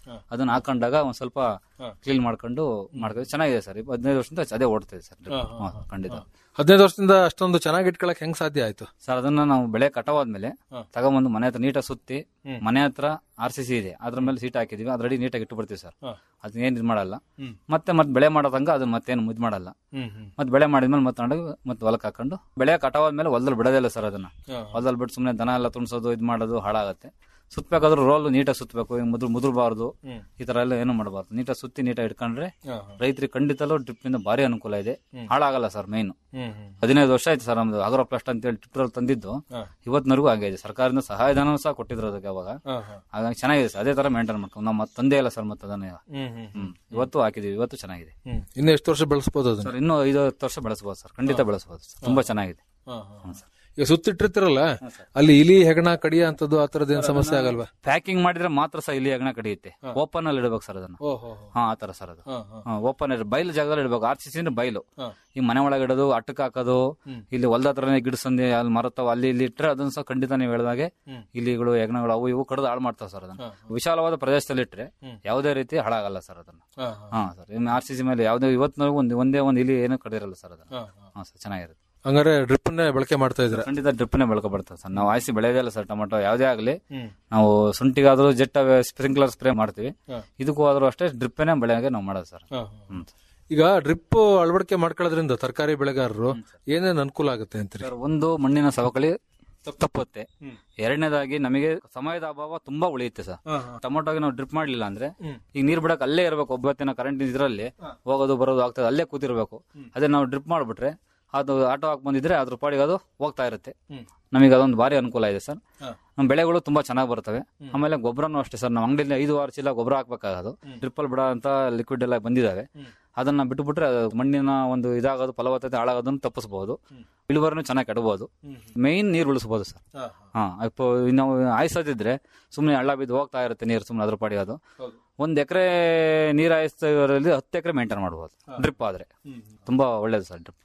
[SPEAKER 12] ಅದನ್ನ ಹಾಕೊಂಡಾಗ ಒಂದ್ ಸ್ವಲ್ಪ ಕ್ಲೀನ್ ಮಾಡ್ಕೊಂಡು ಮಾಡ್ಕೊಂಡು ಚೆನ್ನಾಗಿದೆ ಸರ್ ಹದಿನೈದು ವರ್ಷದಿಂದ ಅದೇ ಓಡ್ತಿದೆ ಸರ್
[SPEAKER 11] ಹಾ, ಹಾ,
[SPEAKER 12] ಹಾ, ಖಂಡಿತ
[SPEAKER 11] ಹದಿನೈದು ವರ್ಷದಿಂದ ಅಷ್ಟೊಂದು ಚೆನ್ನಾಗಿ ಇಟ್ಕೊಳಕ್ ಹೆಂಗ್ ಸಾಧ್ಯ ಆಯ್ತು
[SPEAKER 12] ಸರ್ ಅದನ್ನ ನಾವು ಬೆಳೆ ಕಟಾವಾದ್ಮೇಲೆ ತಗೊಂಬಂದು ಮನೆ ಹತ್ರ ನೀಟಾಗಿ ಸುತ್ತಿ ಮನೆ ಹತ್ರ ಆರ್ ಸಿ ಸಿ ಇದೆ ಅದ್ರ ಮೇಲೆ ಸೀಟ್ ಹಾಕಿದೀವಿ ಅದ್ರಡಿ ನೀಟಾಗಿ ಇಟ್ಟು ಬಿಡ್ತೀವಿ ಸರ್ ಅದನ್ನ ಏನ್ ಇದು ಮಾಡಲ್ಲ ಮತ್ತೆ ಮತ್ತೆ ಬೆಳೆ ಮಾಡೋದಂಗ ಅದನ್ನ ಮತ್ತೇನು ಇದು ಮಾಡಲ್ಲ ಮತ್ತೆ ಬೆಳೆ ಮಾಡಿದ್ಮೇಲೆ ಮತ್ತೆ ತಗೊಂಡೋಗಿ ಮತ್ತೆ ಹೊಲಕ್ಕೆ ಹಾಕೊಂಡು ಬೆಳೆ ಕಟಾವಾದ್ಮೇಲೆ ಹೊಲದಲ್ಲಿ ಬಿಡೋದಿಲ್ಲ ಸರ್ ಅದನ್ನ ಹೊಲದಲ್ಲಿ ಬಿಟ್ಟು ಸುಮ್ಮನೆ ದನ ಎಲ್ಲ ತುಣ್ಸೋದು ಇದು ಮಾಡೋದು ಹಾಳಾಗತ್ತೆ ಸುತ್ತಬೇಕಾದ್ರೂ ರೋಲ್ ನೀಟಾಗಿ ಸುತ್ತಬೇಕು ಮುದ್ರ ಮುದ್ರಬಾರ್ದು ಈ ತರ ಎಲ್ಲ ಏನು ಮಾಡಬಾರ್ದು ನೀಟಾಗಿ ಸುತ್ತಿ ನೀಟಾಗಿ ಇಟ್ಕೊಂಡ್ರೆ ರೈತರಿಗೆ ಖಂಡಿತಲೂ ಡ್ರಿಪ್ ಇಂದ ಭಾರಿ ಅನುಕೂಲ ಇದೆ ಹಾಳಾಗಲ್ಲ ಸರ್ ಮೈನ್ ಹದಿನೈದು ವರ್ಷ ಆಯ್ತು ಸರ್ ನಮ್ದು ಅಗ್ರೋ ಪ್ಲಾಸ್ಟ್ ಅಂತ ಹೇಳಿ ಟಿಪ್ರಲ್ಲಿ ತಂದಿದ್ದು ಇವತ್ತಿನವರೆಗೂ ಹಾಗೆ ಇದೆ ಸರ್ಕಾರದಿಂದ ಸಹಾಯಧನ ಸಹ ಕೊಟ್ಟಿದ್ರು ಅದಕ್ಕೆ ಅವಾಗ ಹಾಗಾಗಿ ಚೆನ್ನಾಗಿದೆ ಸರ್ ಅದೇ ತರ ಮೇಂಟೈನ್ ಮಾಡ್ಕೊಂಡು ನಾವು ಮತ್ತೆ ತಂದೆ ಇಲ್ಲ ಸರ್ ಮತ್ತೆ ಅದನ್ನ ಹ್ಮ್ ಇವತ್ತು ಹಾಕಿದೀವಿ ಇವತ್ತು ಚೆನ್ನಾಗಿದೆ
[SPEAKER 11] ಇನ್ನು ಎಷ್ಟು ವರ್ಷ ಬೆಳೆಸಬಹುದು ಅದನ್ನ
[SPEAKER 12] ಸರ್ ಇನ್ನೂ ಐದು ಹತ್ತು ವರ್ಷ ಬೆಳೆಸಬಹುದು ಸರ್ ಖಂಡಿತ ಬೆಳೆಸಬಹುದು ಸರ್. ತುಂಬಾ ಚೆನ್ನಾಗಿದೆ ಹ್ಮ್ ಸರ್.
[SPEAKER 11] ಈಗ ಸುತ್ತಿಟ್ಟಿರ್ತಿರಲ್ಲ ಅಲ್ಲಿ ಇಲಿ ಹೆಗಣ ಕಡಿಯ ಅಂತದ್ದು ಆ ತರದ ಏನ್ ಸಮಸ್ಯೆ ಆಗಲ್ವಾ
[SPEAKER 12] ಪ್ಯಾಕಿಂಗ್ ಮಾಡಿದ್ರೆ ಮಾತ್ರ ಸಹ ಇಲ್ಲಿ ಅಗಣ ಕಡಿಯುತ್ತೆ ಓಪನ್ ಅಲ್ಲಿ ಇಡಬೇಕು ಸರ್ ಅದನ್ನ
[SPEAKER 11] ಓಹೋ
[SPEAKER 12] ಹಾ ಆತರ ಸರ್ ಅದು ಓಪನ್ ಬಯಲು ಜಾಗದಲ್ಲಿ ಇಡಬೇಕು ಆರ್ ಸಿ ಸಿ ಬಯಲು ಈ ಮನೆ ಒಳಗೆ ಇಡೋದು ಅಟ್ಟಕ್ಕೆ ಹಾಕೋದು ಇಲ್ಲಿ ಹೊಲದ ಹತ್ರನೇ ಗಿಡ ಸಂದಿ ಅಲ್ಲಿ ಮರತಾವ ಅಲ್ಲಿ ಇಲ್ಲಿ ಇಟ್ರೆ ಅದನ್ನ ಸಹ ಖಂಡಿತ ನೀವು ಹೇಳಿದಾಗೆ ಇಲಿಗಳು ಹೆಗ್ಣಗಳು ಅವು ಇವು ಕಡ್ದು ಹಾಳು ಮಾಡ್ತಾವ ಸರ್ ಅದನ್ನ ವಿಶಾಲವಾದ ಪ್ರದೇಶದಲ್ಲಿ ಇಟ್ರೆ ಯಾವುದೇ ರೀತಿ ಹಾಳಾಗಲ್ಲ ಸರ್ ಅದನ್ನ ಹಾ ಸರ್ ಆರ್ ಸಿ ಸಿ ಮೇಲೆ ಯಾವುದೇ ಇವತ್ತಿನವರೆಗೂ ಒಂದು ಒಂದೇ ಒಂದು ಇಲಿ ಏನು ಕಡಿರಲ್ಲ ಸರ್ ಅದನ್ನ ಹಾ ಸರ್ ಚೆನ್ನಾಗಿರುತ್ತೆ
[SPEAKER 11] ಹಂಗಾರೆ ಡ್ರಿಪ್ ಬಳಕೆ ಮಾಡ್ತಾ ಇದ್ರ
[SPEAKER 12] ಖಂಡಿತ ಡ್ರಿಪ್ನೇ ಬೆಳ್ಕೊಬರ್ತದೆ ಸರ್ ನಾವು ಆಯ್ಸಿ ಬೆಳೆಯೋದಿಲ್ಲ ಸರ್ ಟೊಮೆಟೊ ಯಾವುದೇ ಆಗಲಿ ನಾವು ಶುಂಠಿಗಾದ್ರೂ ಜೆಟ್ ಸ್ಪ್ರಿಂಕ್ಲರ್ ಸ್ಪ್ರೇ ಮಾಡ್ತೀವಿ ಇದಕ್ಕೂ ಆದ್ರೂ ಅಷ್ಟೇ ಡ್ರಿಪ್ಪೇನೆ ಬೆಳೆಗೆ ನಾವು ಮಾಡೋದು ಸರ್ ಹ್ಮ್
[SPEAKER 11] ಈಗ ಡ್ರಿಪ್ ಅಳವಡಿಕೆ ಮಾಡ್ಕೊಳ್ಳೋದ್ರಿಂದ ತರಕಾರಿ ಬೆಳೆಗಾರರು ಏನೇನ್ ಅನುಕೂಲ ಆಗುತ್ತೆ ಅಂತೀರಿ
[SPEAKER 12] ಸರ್ ಒಂದು ಮಣ್ಣಿನ ಸವಕಳಿ ತಪ್ಪುತ್ತೆ ಎರಡನೇದಾಗಿ ನಮಗೆ ಸಮಯದ ಅಭಾವ ತುಂಬಾ ಉಳಿಯುತ್ತೆ ಸರ್ ಟೊಮೊಟೊಗೆ ನಾವು ಡ್ರಿಪ್ ಮಾಡ್ಲಿಲ್ಲ ಅಂದ್ರೆ ಈಗ ನೀರ್ ಬಿಡಕ್ ಅಲ್ಲೇ ಇರ್ಬೇಕು ಒಬ್ಬತ್ತಿನ ಕರೆಂಟ್ ಇದ್ರಲ್ಲಿ ಹೋಗೋದು ಬರೋದು ಆಗ್ತದೆ ಅಲ್ಲೇ ಕೂತಿರ್ಬೇಕು ಅದೇ ನಾವು ಡ್ರಿಪ್ ಮಾಡ್ಬಿಟ್ರೆ ಅದು ಆಟೋ ಹಾಕಿ ಬಂದಿದ್ರೆ ಅದ್ರ ಪಾಡಿಗೆ ಅದು ಹೋಗ್ತಾ ಇರುತ್ತೆ ನಮಗೆ ಅದೊಂದು ಭಾರಿ ಅನುಕೂಲ ಇದೆ ಸರ್ ನಮ್ಮ ಬೆಳೆಗಳು ತುಂಬಾ ಚೆನ್ನಾಗಿ ಬರ್ತವೆ ಆಮೇಲೆ ಗೊಬ್ಬರನು ಅಷ್ಟೇ ಸರ್ ನಮ್ಮ ಅಂಗಡಿಯಲ್ಲಿ ಐದು ಆರು ಚೀಲ ಗೊಬ್ಬರ ಹಾಕ್ಬೇಕಾಗೋದು ಡ್ರಿಪ್ಪಲ್ ಬಿಡ ಅಂತ ಲಿಕ್ವಿಡ್ ಎಲ್ಲ ಬಂದಿದಾವೆ ಅದನ್ನ ಬಿಟ್ಟು ಬಿಟ್ರೆ ಅದು ಮಣ್ಣಿನ ಒಂದು ಇದಾಗೋದು ಫಲವತ್ತತೆ ಹಾಳಾಗೋದನ್ನು ತಪ್ಪಿಸಬಹುದು ಇಳುವರಿನೂ ಚೆನ್ನಾಗಿ ಕೆಡಬಹುದು ಮೇನ್ ನೀರು ಉಳಿಸಬಹುದು ಸರ್ ಹಾ ಇಪ್ಪ ನಾವು ಆಯ್ಸೋದಿದ್ರೆ ಸುಮ್ಮನೆ ಹಳ್ಳ ಬಿದ್ದು ಹೋಗ್ತಾ ಇರುತ್ತೆ ನೀರು ಸುಮ್ಮನೆ ಅದ್ರ ಪಾಡಿ ಅದು ಒಂದ್ ಎಕರೆ ನೀರು ಹಾಯಿಸೋದ್ರಲ್ಲಿ ಹತ್ತು ಎಕರೆ ಮೇಂಟೈನ್ ಮಾಡಬಹುದು ಡ್ರಿಪ್ ಆದ್ರೆ ತುಂಬಾ ಒಳ್ಳೇದು ಸರ್ ಡ್ರಿಪ್